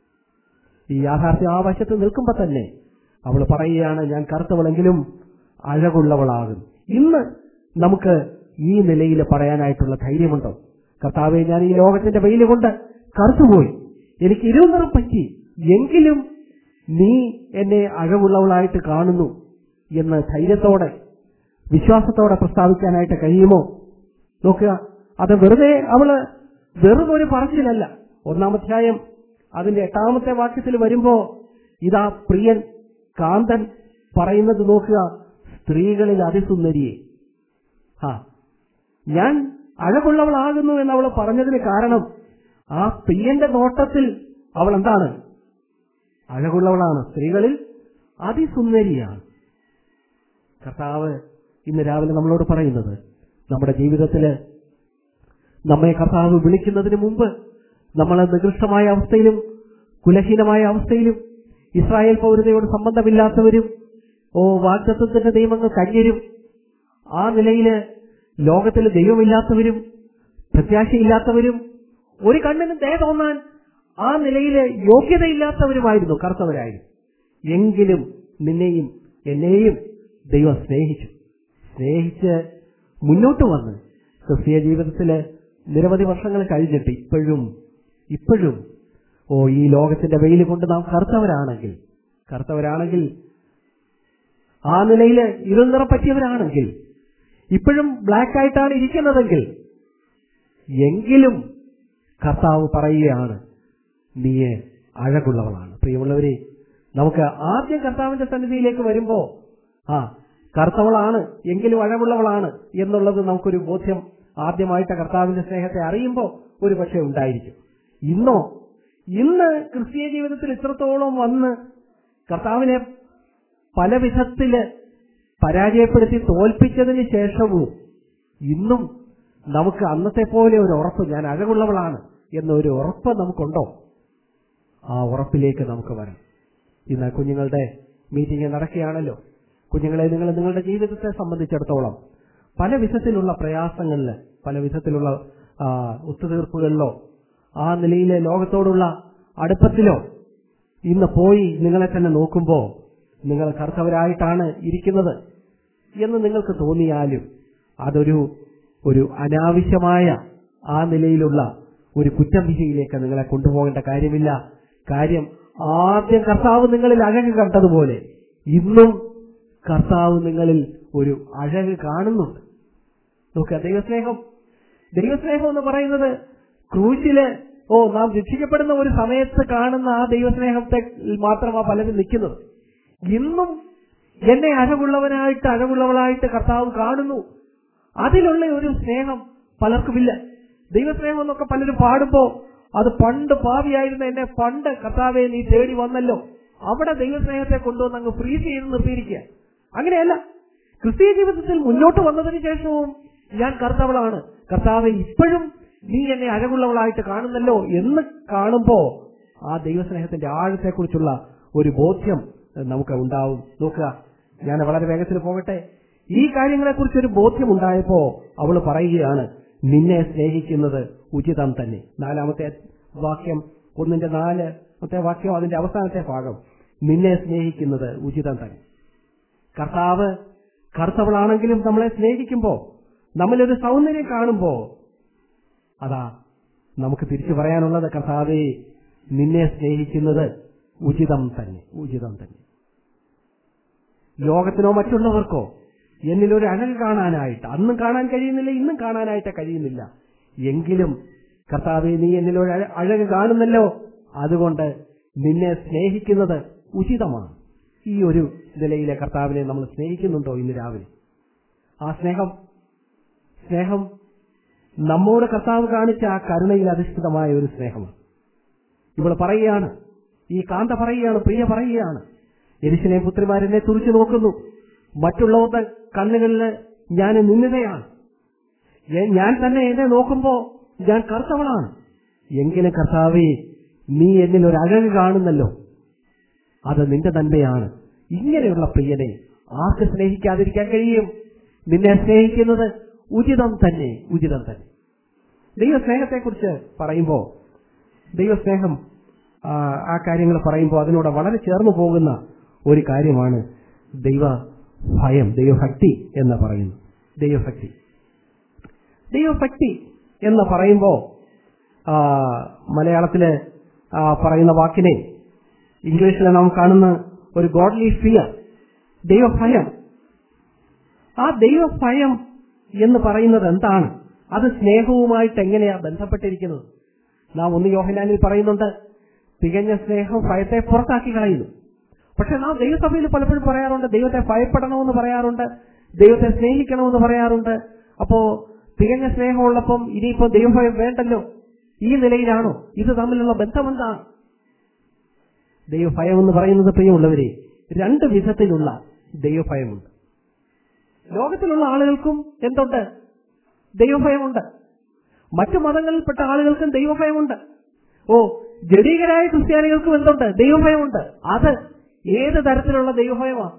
ഈ യാഥാർത്ഥ്യം ആ വശത്ത് നിൽക്കുമ്പോ തന്നെ അവൾ പറയുകയാണ് ഞാൻ കറുത്തവളെങ്കിലും അഴകുള്ളവളാകും ഇന്ന് നമുക്ക് ഈ നിലയിൽ പറയാനായിട്ടുള്ള ധൈര്യമുണ്ടോ കർത്താവെ ഞാൻ ഈ ലോകത്തിന്റെ വെയിൽ കൊണ്ട് കറുത്തുപോയി എനിക്ക് ഇരുനിറം പറ്റി എങ്കിലും നീ എന്നെ അഴകുള്ളവളായിട്ട് കാണുന്നു എന്ന് ധൈര്യത്തോടെ വിശ്വാസത്തോടെ പ്രസ്താവിക്കാനായിട്ട് കഴിയുമോ നോക്കുക അത് വെറുതെ അവള് വെറും ഒരു പറച്ചിലല്ല ഒന്നാമധ്യായം അതിന്റെ എട്ടാമത്തെ വാക്യത്തിൽ വരുമ്പോ ഇതാ പ്രിയൻ കാന്തൻ പറയുന്നത് നോക്കുക സ്ത്രീകളിൽ അതിസുന്ദരിയെ ആ ഞാൻ അഴകുള്ളവളാകുന്നു എന്ന് അവൾ പറഞ്ഞതിന് കാരണം ആ പ്രിയന്റെ നോട്ടത്തിൽ അവൾ എന്താണ് അഴകുള്ളവളാണ് സ്ത്രീകളിൽ അതിസുന്ദരിയാണ് കർത്താവ് ഇന്ന് രാവിലെ നമ്മളോട് പറയുന്നത് നമ്മുടെ ജീവിതത്തില് നമ്മെ കർത്താവ് വിളിക്കുന്നതിന് മുമ്പ് നമ്മൾ നികൃഷ്ടമായ അവസ്ഥയിലും കുലഹീനമായ അവസ്ഥയിലും ഇസ്രായേൽ പൗരതയോട് സംബന്ധമില്ലാത്തവരും ഓ വാഗ്ദത്വത്തിന്റെ നിയമങ്ങൾ കന്യരും ആ നിലയില് ലോകത്തിൽ ദൈവമില്ലാത്തവരും പ്രത്യാശയില്ലാത്തവരും ഒരു കണ്ണിനും ദയ തോന്നാൻ ആ നിലയില് യോഗ്യതയില്ലാത്തവരുമായിരുന്നു കറുത്തവരായിരുന്നു എങ്കിലും നിന്നെയും എന്നെയും ദൈവം സ്നേഹിച്ചു സ്നേഹിച്ച് മുന്നോട്ട് വന്ന് ക്രിസ്തീയ ജീവിതത്തില് നിരവധി വർഷങ്ങൾ കഴിഞ്ഞിട്ട് ഇപ്പോഴും ഇപ്പോഴും ഓ ഈ ലോകത്തിന്റെ വെയിൽ കൊണ്ട് നാം കറുത്തവരാണെങ്കിൽ കറുത്തവരാണെങ്കിൽ ആ നിലയിൽ ഇരുനിറ പറ്റിയവരാണെങ്കിൽ ഇപ്പോഴും ബ്ലാക്ക് ആയിട്ടാണ് ഇരിക്കുന്നതെങ്കിൽ എങ്കിലും കർത്താവ് പറയുകയാണ് നീ അഴകുള്ളവളാണ് പ്രിയമുള്ളവരെ നമുക്ക് ആദ്യം കർത്താവിന്റെ സന്നിധിയിലേക്ക് വരുമ്പോ ആ കറുത്തവളാണ് എങ്കിലും അഴകുള്ളവളാണ് എന്നുള്ളത് നമുക്കൊരു ബോധ്യം ആദ്യമായിട്ട് കർത്താവിന്റെ സ്നേഹത്തെ അറിയുമ്പോൾ ഒരു പക്ഷേ ഉണ്ടായിരിക്കും ഇന്നോ ഇന്ന് ക്രിസ്തീയ ജീവിതത്തിൽ ഇത്രത്തോളം വന്ന് കർത്താവിനെ പല വിധത്തില് പരാജയപ്പെടുത്തി തോൽപ്പിച്ചതിന് ശേഷവും ഇന്നും നമുക്ക് അന്നത്തെ പോലെ ഒരു ഉറപ്പ് ഞാൻ അഴകുള്ളവളാണ് എന്നൊരു ഉറപ്പ് നമുക്കുണ്ടോ ആ ഉറപ്പിലേക്ക് നമുക്ക് വരാം ഇന്ന് കുഞ്ഞുങ്ങളുടെ മീറ്റിംഗ് നടക്കുകയാണല്ലോ കുഞ്ഞുങ്ങളെ നിങ്ങൾ നിങ്ങളുടെ ജീവിതത്തെ സംബന്ധിച്ചിടത്തോളം പല വിധത്തിലുള്ള പ്രയാസങ്ങളിൽ പല വിധത്തിലുള്ള ആ, ഒത്തുതീർപ്പുകളിലോ ആ നിലയിലെ ലോകത്തോടുള്ള അടുപ്പത്തിലോ ഇന്ന് പോയി നിങ്ങളെ തന്നെ നോക്കുമ്പോൾ നിങ്ങൾ കറുത്തവരായിട്ടാണ് ഇരിക്കുന്നത് എന്ന് നിങ്ങൾക്ക് തോന്നിയാലും അതൊരു ഒരു അനാവശ്യമായ ആ നിലയിലുള്ള ഒരു കുറ്റം വിധിയിലേക്ക് നിങ്ങളെ കൊണ്ടുപോകേണ്ട കാര്യമില്ല കാര്യം ആദ്യം കർത്താവ് നിങ്ങളിൽ അഴക് കണ്ടതുപോലെ ഇന്നും കർത്താവ് നിങ്ങളിൽ ഒരു അഴക് കാണുന്നുണ്ട് നോക്കുക ദൈവസ്നേഹം ദൈവസ്നേഹം എന്ന് പറയുന്നത് ക്രൂശില് ഓ നാം രക്ഷിക്കപ്പെടുന്ന ഒരു സമയത്ത് കാണുന്ന ആ ദൈവസ്നേഹത്തെ മാത്രമാ പലരും നിൽക്കുന്നത് ഇന്നും എന്നെ അഴകുള്ളവനായിട്ട് അഴകുള്ളവളായിട്ട് കർത്താവ് കാണുന്നു അതിലുള്ള ഒരു സ്നേഹം പലർക്കുമില്ല ദൈവസ്നേഹം എന്നൊക്കെ പലരും പാടുമ്പോ അത് പണ്ട് പാവിയായിരുന്ന എന്നെ പണ്ട് കർത്താവെ നീ തേടി വന്നല്ലോ അവിടെ ദൈവസ്നേഹത്തെ കൊണ്ടുവന്ന് അങ്ങ് ഫ്രീസ് ചെയ്ത് നിർത്തിയിരിക്കുക അങ്ങനെയല്ല ക്രിസ്തീയ ജീവിതത്തിൽ മുന്നോട്ട് വന്നതിന് ശേഷവും ഞാൻ കർത്തവളാണ് കർത്താവെ ഇപ്പോഴും നീ എന്നെ അഴകുള്ളവളായിട്ട് കാണുന്നല്ലോ എന്ന് കാണുമ്പോ ആ ദൈവസ്നേഹത്തിന്റെ ആഴത്തെക്കുറിച്ചുള്ള ഒരു ബോധ്യം നമുക്ക് ഉണ്ടാവും നോക്കുക ഞാൻ വളരെ വേഗത്തിൽ പോകട്ടെ ഈ കാര്യങ്ങളെക്കുറിച്ച് ഒരു ബോധ്യം ഉണ്ടായപ്പോ അവൾ പറയുകയാണ് നിന്നെ സ്നേഹിക്കുന്നത് ഉചിതം തന്നെ നാലാമത്തെ വാക്യം ഒന്നിന്റെ നാലാമത്തെ വാക്യം അതിന്റെ അവസാനത്തെ ഭാഗം നിന്നെ സ്നേഹിക്കുന്നത് ഉചിതം തന്നെ കർത്താവ് കർത്തവളാണെങ്കിലും നമ്മളെ സ്നേഹിക്കുമ്പോ നമ്മളൊരു സൗന്ദര്യം കാണുമ്പോ അതാ നമുക്ക് തിരിച്ചു പറയാനുള്ളത് കർത്താവെ നിന്നെ സ്നേഹിക്കുന്നത് ഉചിതം തന്നെ ഉചിതം തന്നെ ലോകത്തിനോ മറ്റുള്ളവർക്കോ എന്നിലൊരു അനൽ കാണാനായിട്ട് അന്നും കാണാൻ കഴിയുന്നില്ല ഇന്നും കാണാനായിട്ട് കഴിയുന്നില്ല എങ്കിലും കർത്താവെ നീ എന്നിലൊരു അഴ- അഴക് കാണുന്നല്ലോ അതുകൊണ്ട് നിന്നെ സ്നേഹിക്കുന്നത് ഉചിതമാണ് ഈ ഒരു നിലയിലെ കർത്താവിനെ നമ്മൾ സ്നേഹിക്കുന്നുണ്ടോ ഇന്ന് രാവിലെ ആ സ്നേഹം സ്നേഹം നമ്മോട് കർത്താവ് കാണിച്ച ആ കരുണയിൽ അധിഷ്ഠിതമായ ഒരു സ്നേഹമാണ് ഇവൾ പറയുകയാണ് ഈ കാന്ത പറയുകയാണ് പ്രിയ പറയുകയാണ് എരിശിനെ പുത്രിമാരെന്നെ തുറിച്ചു നോക്കുന്നു മറ്റുള്ളവരുടെ കണ്ണുകളിൽ ഞാൻ നിന്നിതയാണ് എ- ഞാൻ തന്നെ എന്നെ നോക്കുമ്പോ ഞാൻ കറുത്തവളാണ് എങ്കിലും കർത്താവേ നീ എന്നിൽ ഒരു അഴക് കാണുന്നല്ലോ അത് നിന്റെ നന്മയാണ് ഇങ്ങനെയുള്ള പ്രിയനെ ആർക്ക് സ്നേഹിക്കാതിരിക്കാൻ കഴിയും നിന്നെ സ്നേഹിക്കുന്നത് ഉചിതം തന്നെ ഉചിതം തന്നെ ദൈവസ്നേഹത്തെക്കുറിച്ച് പറയുമ്പോൾ ദൈവസ്നേഹം ആ, ആ കാര്യങ്ങൾ പറയുമ്പോൾ അതിനോട് വളരെ ചേർന്ന് പോകുന്ന ഒരു കാര്യമാണ് ദൈവ ഭയം ദൈവഭക്തി എന്ന് പറയുന്നു ദൈവഭക്തി ദൈവഭക്തി എന്ന് പറയുമ്പോൾ ആ, മലയാളത്തില് ആ, പറയുന്ന വാക്കിനെ ഇംഗ്ലീഷിൽ നാം കാണുന്ന ഒരു ഗോഡ്ലി ഫിയർ ദൈവഭയം ആ ദൈവഭയം എന്ന് പറയുന്നത് എന്താണ് അത് സ്നേഹവുമായിട്ട് എങ്ങനെയാ ബന്ധപ്പെട്ടിരിക്കുന്നത് നാം ഒന്ന് യോഹനാനിൽ പറയുന്നുണ്ട് തികഞ്ഞ സ്നേഹം ഭയത്തെ പുറത്താക്കി കളയുന്നു പക്ഷെ നാം ദൈവസഭയിൽ പലപ്പോഴും പറയാറുണ്ട് ദൈവത്തെ ഭയപ്പെടണമെന്ന് പറയാറുണ്ട് ദൈവത്തെ സ്നേഹിക്കണമെന്ന് പറയാറുണ്ട് അപ്പോ തികഞ്ഞ സ്നേഹമുള്ളപ്പം ഇനിയിപ്പോ ദൈവഭയം വേണ്ടല്ലോ ഈ നിലയിലാണോ ഇത് തമ്മിലുള്ള ബന്ധം എന്താണ് ദൈവഭയം എന്ന് പറയുന്നത് പ്രിയമുള്ളവരെ രണ്ട് വിധത്തിലുള്ള ദൈവഭയമുണ്ട് ലോകത്തിലുള്ള ആളുകൾക്കും എന്തുണ്ട് ദൈവഭയമുണ്ട് മറ്റു മതങ്ങളിൽപ്പെട്ട ആളുകൾക്കും ദൈവഭയമുണ്ട് ഓ ജഡീകരായ ക്രിസ്ത്യാനികൾക്കും എന്തുണ്ട് ദൈവഭയമുണ്ട് അത് ഏത് തരത്തിലുള്ള ദൈവഭയമാണ്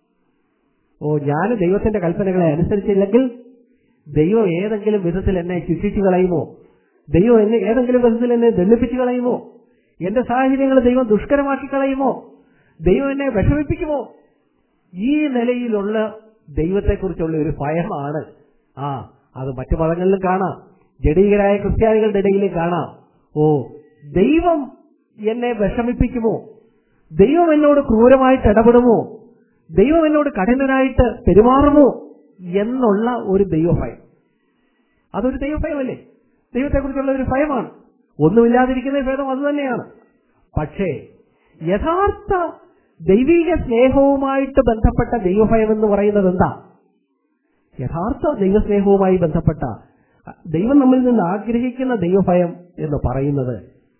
ഓ ഞാൻ ദൈവത്തിന്റെ കൽപ്പനകളെ അനുസരിച്ചില്ലെങ്കിൽ ദൈവം ഏതെങ്കിലും വിധത്തിൽ എന്നെ ശിക്ഷിച്ചു കളയുമോ ദൈവം എന്നെ ഏതെങ്കിലും വിധത്തിൽ എന്നെ ദണ്ഡിപ്പിച്ചു കളയുമോ എന്റെ സാഹചര്യങ്ങൾ ദൈവം ദുഷ്കരമാക്കി കളയുമോ ദൈവം എന്നെ വിഷമിപ്പിക്കുമോ ഈ നിലയിലുള്ള ദൈവത്തെക്കുറിച്ചുള്ള ഒരു ഭയമാണ് ആ അത് മറ്റു മതങ്ങളിലും കാണാം ജഡീകരായ ക്രിസ്ത്യാനികളുടെ ഇടയിലും കാണാം ഓ ദൈവം എന്നെ വിഷമിപ്പിക്കുമോ ദൈവം എന്നോട് ക്രൂരമായിട്ട് ഇടപെടുമോ ദൈവം എന്നോട് കഠിനനായിട്ട് പെരുമാറുമോ എന്നുള്ള ഒരു ദൈവഭയം അതൊരു ദൈവഭയമല്ലേ ദൈവത്തെക്കുറിച്ചുള്ള ഒരു ഭയമാണ് ഒന്നുമില്ലാതിരിക്കുന്ന ഭേദം അത് തന്നെയാണ് പക്ഷേ യഥാർത്ഥ ദൈവിക സ്നേഹവുമായിട്ട് ബന്ധപ്പെട്ട ദൈവഭയം എന്ന് പറയുന്നത് എന്താ യഥാർത്ഥ ദൈവസ്നേഹവുമായി ബന്ധപ്പെട്ട ദൈവം നമ്മിൽ നിന്ന് ആഗ്രഹിക്കുന്ന ദൈവഭയം എന്ന് പറയുന്നത്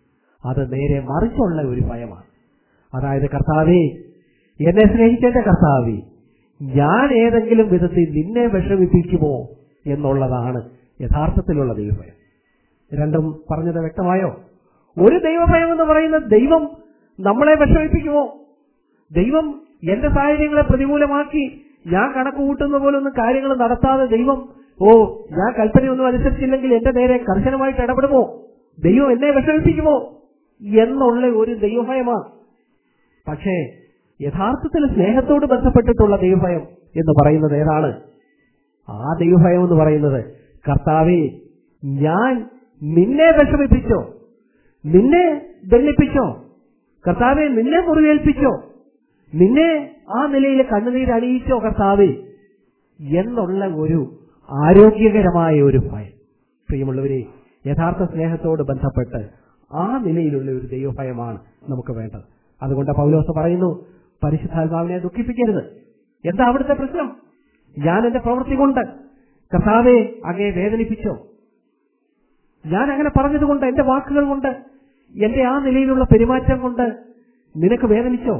അത് നേരെ മറിച്ചുള്ള ഒരു ഭയമാണ് അതായത് കർത്താവേ എന്നെ സ്നേഹിക്കേണ്ട കർത്താവേ ഞാൻ ഏതെങ്കിലും വിധത്തിൽ നിന്നെ വിഷമിപ്പിക്കുമോ എന്നുള്ളതാണ് യഥാർത്ഥത്തിലുള്ള ദൈവഭയം രണ്ടും പറഞ്ഞത് വ്യക്തമായോ ഒരു ദൈവഭയം എന്ന് പറയുന്ന ദൈവം നമ്മളെ വിഷമിപ്പിക്കുമോ ദൈവം എന്റെ സാഹചര്യങ്ങളെ പ്രതികൂലമാക്കി ഞാൻ കണക്ക് കൂട്ടുന്ന പോലെ ഒന്നും കാര്യങ്ങൾ നടത്താതെ ദൈവം ഓ ഞാൻ കൽപ്പനയൊന്നും അനുസരിച്ചില്ലെങ്കിൽ എന്റെ നേരെ കർശനമായിട്ട് ഇടപെടുമോ ദൈവം എന്നെ വിഷമിപ്പിക്കുമോ എന്നുള്ള ഒരു ദൈവഭയമാണ് പക്ഷേ യഥാർത്ഥത്തിൽ സ്നേഹത്തോട് ബന്ധപ്പെട്ടിട്ടുള്ള ദൈവഭയം എന്ന് പറയുന്നത് ഏതാണ് ആ ദൈവഭയം എന്ന് പറയുന്നത് കർത്താവെ ഞാൻ നിന്നെ വിഷമിപ്പിച്ചോ നിന്നെ ദണ്ഡിപ്പിച്ചോ കർത്താവെ നിന്നെ മുറിവേൽപ്പിച്ചോ നിന്നെ ആ നിലയിൽ കണ്ണുനീര് അണിയിച്ചോ കർത്താവെ എന്നുള്ള ഒരു ആരോഗ്യകരമായ ഒരു ഭയം പ്രിയമുള്ളവരെ യഥാർത്ഥ സ്നേഹത്തോട് ബന്ധപ്പെട്ട് ആ നിലയിലുള്ള ഒരു ദൈവഭയമാണ് നമുക്ക് വേണ്ടത് അതുകൊണ്ട് പൗലോസ് പറയുന്നു പരിശുദ്ധാത്മാവിനെ ദുഃഖിപ്പിക്കരുത് എന്താ അവിടുത്തെ പ്രശ്നം ഞാൻ എന്റെ പ്രവൃത്തി കൊണ്ട് കർത്താവെ അങ്ങേ വേദനിപ്പിച്ചോ ഞാൻ അങ്ങനെ പറഞ്ഞതുകൊണ്ട് എന്റെ വാക്കുകൾ കൊണ്ട് എന്റെ ആ നിലയിലുള്ള പെരുമാറ്റം കൊണ്ട് നിനക്ക് വേദനിച്ചോ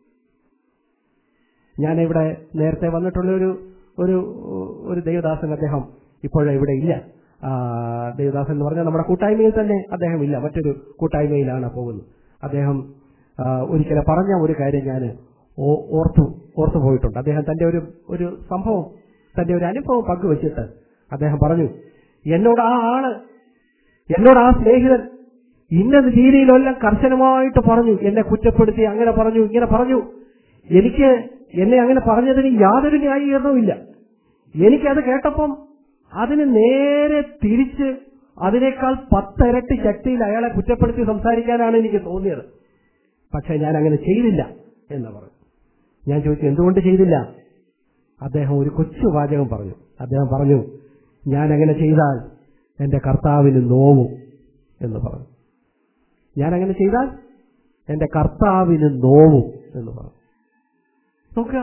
ഞാൻ ഇവിടെ നേരത്തെ വന്നിട്ടുള്ള ഒരു ഒരു ഒരു ദേവദാസൻ അദ്ദേഹം ഇപ്പോഴും ഇവിടെ ഇല്ല ആ, ദേവദാസൻ എന്ന് പറഞ്ഞാൽ നമ്മുടെ കൂട്ടായ്മയിൽ തന്നെ അദ്ദേഹം ഇല്ല മറ്റൊരു കൂട്ടായ്മയിലാണ് പോകുന്നത് അദ്ദേഹം ആ, ഒരിക്കലെ പറഞ്ഞ ഒരു കാര്യം ഞാൻ ഓർത്തു ഓർത്തു പോയിട്ടുണ്ട് അദ്ദേഹം തന്റെ ഒരു ഒരു സംഭവം തന്റെ ഒരു അനുഭവം പങ്കുവച്ചിട്ട് അദ്ദേഹം പറഞ്ഞു എന്നോട് ആ ആള് എന്നോട് ആ സ്നേഹിതൻ ഇന്ന രീതിയിലെല്ലാം കർശനമായിട്ട് പറഞ്ഞു എന്നെ കുറ്റപ്പെടുത്തി അങ്ങനെ പറഞ്ഞു ഇങ്ങനെ പറഞ്ഞു എനിക്ക് എന്നെ അങ്ങനെ പറഞ്ഞതിന് യാതൊരു ന്യായീകരണവും ഇല്ല എനിക്കത് കേട്ടപ്പം അതിന് നേരെ തിരിച്ച് അതിനേക്കാൾ പത്തിരട്ടി ശക്തിയിൽ അയാളെ കുറ്റപ്പെടുത്തി സംസാരിക്കാനാണ് എനിക്ക് തോന്നിയത് പക്ഷെ ഞാൻ അങ്ങനെ ചെയ്തില്ല എന്ന് പറഞ്ഞു ഞാൻ ചോദിച്ചു എന്തുകൊണ്ട് ചെയ്തില്ല അദ്ദേഹം ഒരു കൊച്ചു വാചകം പറഞ്ഞു അദ്ദേഹം പറഞ്ഞു ഞാൻ അങ്ങനെ ചെയ്താൽ എന്റെ കർത്താവിന് നോവും എന്ന് പറഞ്ഞു ഞാൻ അങ്ങനെ ചെയ്താൽ എന്റെ കർത്താവിന് നോവും എന്ന് പറഞ്ഞു നോക്കുക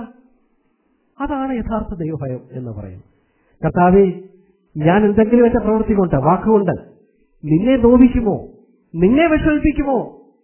അതാണ് യഥാർത്ഥ ദൈവഭയം എന്ന് പറയുന്നത് കർത്താവെ ഞാൻ എന്തെങ്കിലും എന്റെ പ്രവൃത്തി കൊണ്ട് വാക്കുകൊണ്ട് നിന്നെ നോവിക്കുമോ നിന്നെ വിഷമിപ്പിക്കുമോ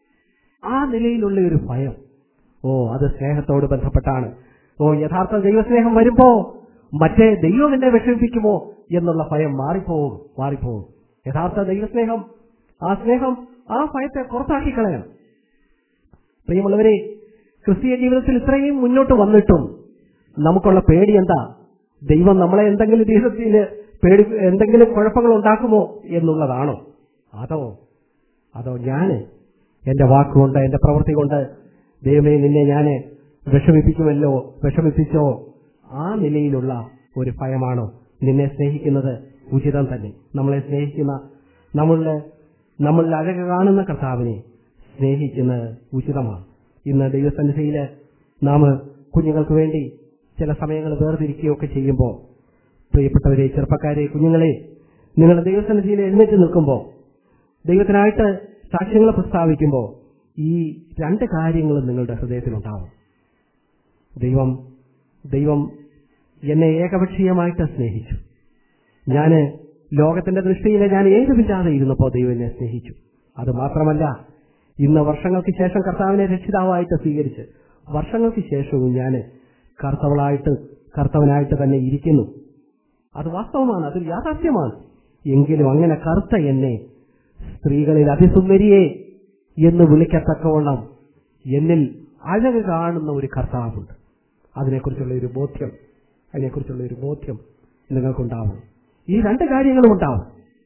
ആ നിലയിലുള്ള ഒരു ഭയം ഓ അത് സ്നേഹത്തോട് ബന്ധപ്പെട്ടാണ് ഓ യഥാർത്ഥ ദൈവസ്നേഹം വരുമ്പോ മറ്റേ ദൈവം എന്നെ വിഷമിപ്പിക്കുമോ എന്നുള്ള ഭയം മാറിപ്പോവും മാറിപ്പോവും യഥാർത്ഥ ദൈവസ്നേഹം ആ സ്നേഹം ആ ഭയത്തെ പുറത്താക്കി കളയണം പ്രിയമുള്ളവരെ ക്രിസ്തീയ ജീവിതത്തിൽ ഇത്രയും മുന്നോട്ട് വന്നിട്ടും നമുക്കുള്ള പേടി എന്താ ദൈവം നമ്മളെ എന്തെങ്കിലും ജീവിതത്തിൽ പേടി എന്തെങ്കിലും കുഴപ്പങ്ങൾ ഉണ്ടാക്കുമോ എന്നുള്ളതാണോ അതോ അതോ ഞാന് എന്റെ വാക്കുകൊണ്ട് എന്റെ പ്രവൃത്തി കൊണ്ട് ദൈവമേ നിന്നെ ഞാൻ വിഷമിപ്പിക്കുമല്ലോ വിഷമിപ്പിച്ചോ ആ നിലയിലുള്ള ഒരു ഭയമാണോ നിന്നെ സ്നേഹിക്കുന്നത് ഉചിതം തന്നെ നമ്മളെ സ്നേഹിക്കുന്ന നമ്മളുടെ നമ്മളിൽ അഴക കാണുന്ന കർത്താവിനെ സ്നേഹിക്കുന്നത് ഉചിതമാണ് ഇന്ന് ദൈവസന്നിധിയിൽ നാം കുഞ്ഞുങ്ങൾക്ക് വേണ്ടി ചില സമയങ്ങൾ വേർതിരിക്കുകയൊക്കെ ചെയ്യുമ്പോൾ പ്രിയപ്പെട്ടവരെ ചെറുപ്പക്കാരെ കുഞ്ഞുങ്ങളെ നിങ്ങൾ ദൈവസന്നിധിയിൽ എഴുന്നേറ്റ് നിൽക്കുമ്പോൾ ദൈവത്തിനായിട്ട് സാക്ഷ്യങ്ങൾ പ്രസ്താവിക്കുമ്പോൾ ഈ രണ്ട് കാര്യങ്ങളും നിങ്ങളുടെ ഹൃദയത്തിലുണ്ടാവും ദൈവം ദൈവം എന്നെ ഏകപക്ഷീയമായിട്ട് സ്നേഹിച്ചു ഞാന് ലോകത്തിന്റെ ദൃഷ്ടിയിൽ ഞാൻ ഏതുമില്ലാതെ ഇരുന്നപ്പോൾ ദൈവം എന്നെ സ്നേഹിച്ചു അത് മാത്രമല്ല ഇന്ന് വർഷങ്ങൾക്ക് ശേഷം കർത്താവിനെ രക്ഷിതാവായിട്ട് സ്വീകരിച്ച് വർഷങ്ങൾക്ക് ശേഷവും ഞാൻ കർത്തവളായിട്ട് കർത്തവനായിട്ട് തന്നെ ഇരിക്കുന്നു അത് വാസ്തവമാണ് അതൊരു യാഥാർത്ഥ്യമാണ് എങ്കിലും അങ്ങനെ കറുത്ത എന്നെ സ്ത്രീകളിൽ അതിസുന്ദരിയെ എന്ന് വിളിക്കത്തക്കവണ്ണം എന്നിൽ അഴക് കാണുന്ന ഒരു കർത്താവുണ്ട് അതിനെക്കുറിച്ചുള്ള ഒരു ബോധ്യം അതിനെക്കുറിച്ചുള്ള ഒരു ബോധ്യം നിങ്ങൾക്കുണ്ടാവും ഈ രണ്ട് കാര്യങ്ങളും ഉണ്ടാവും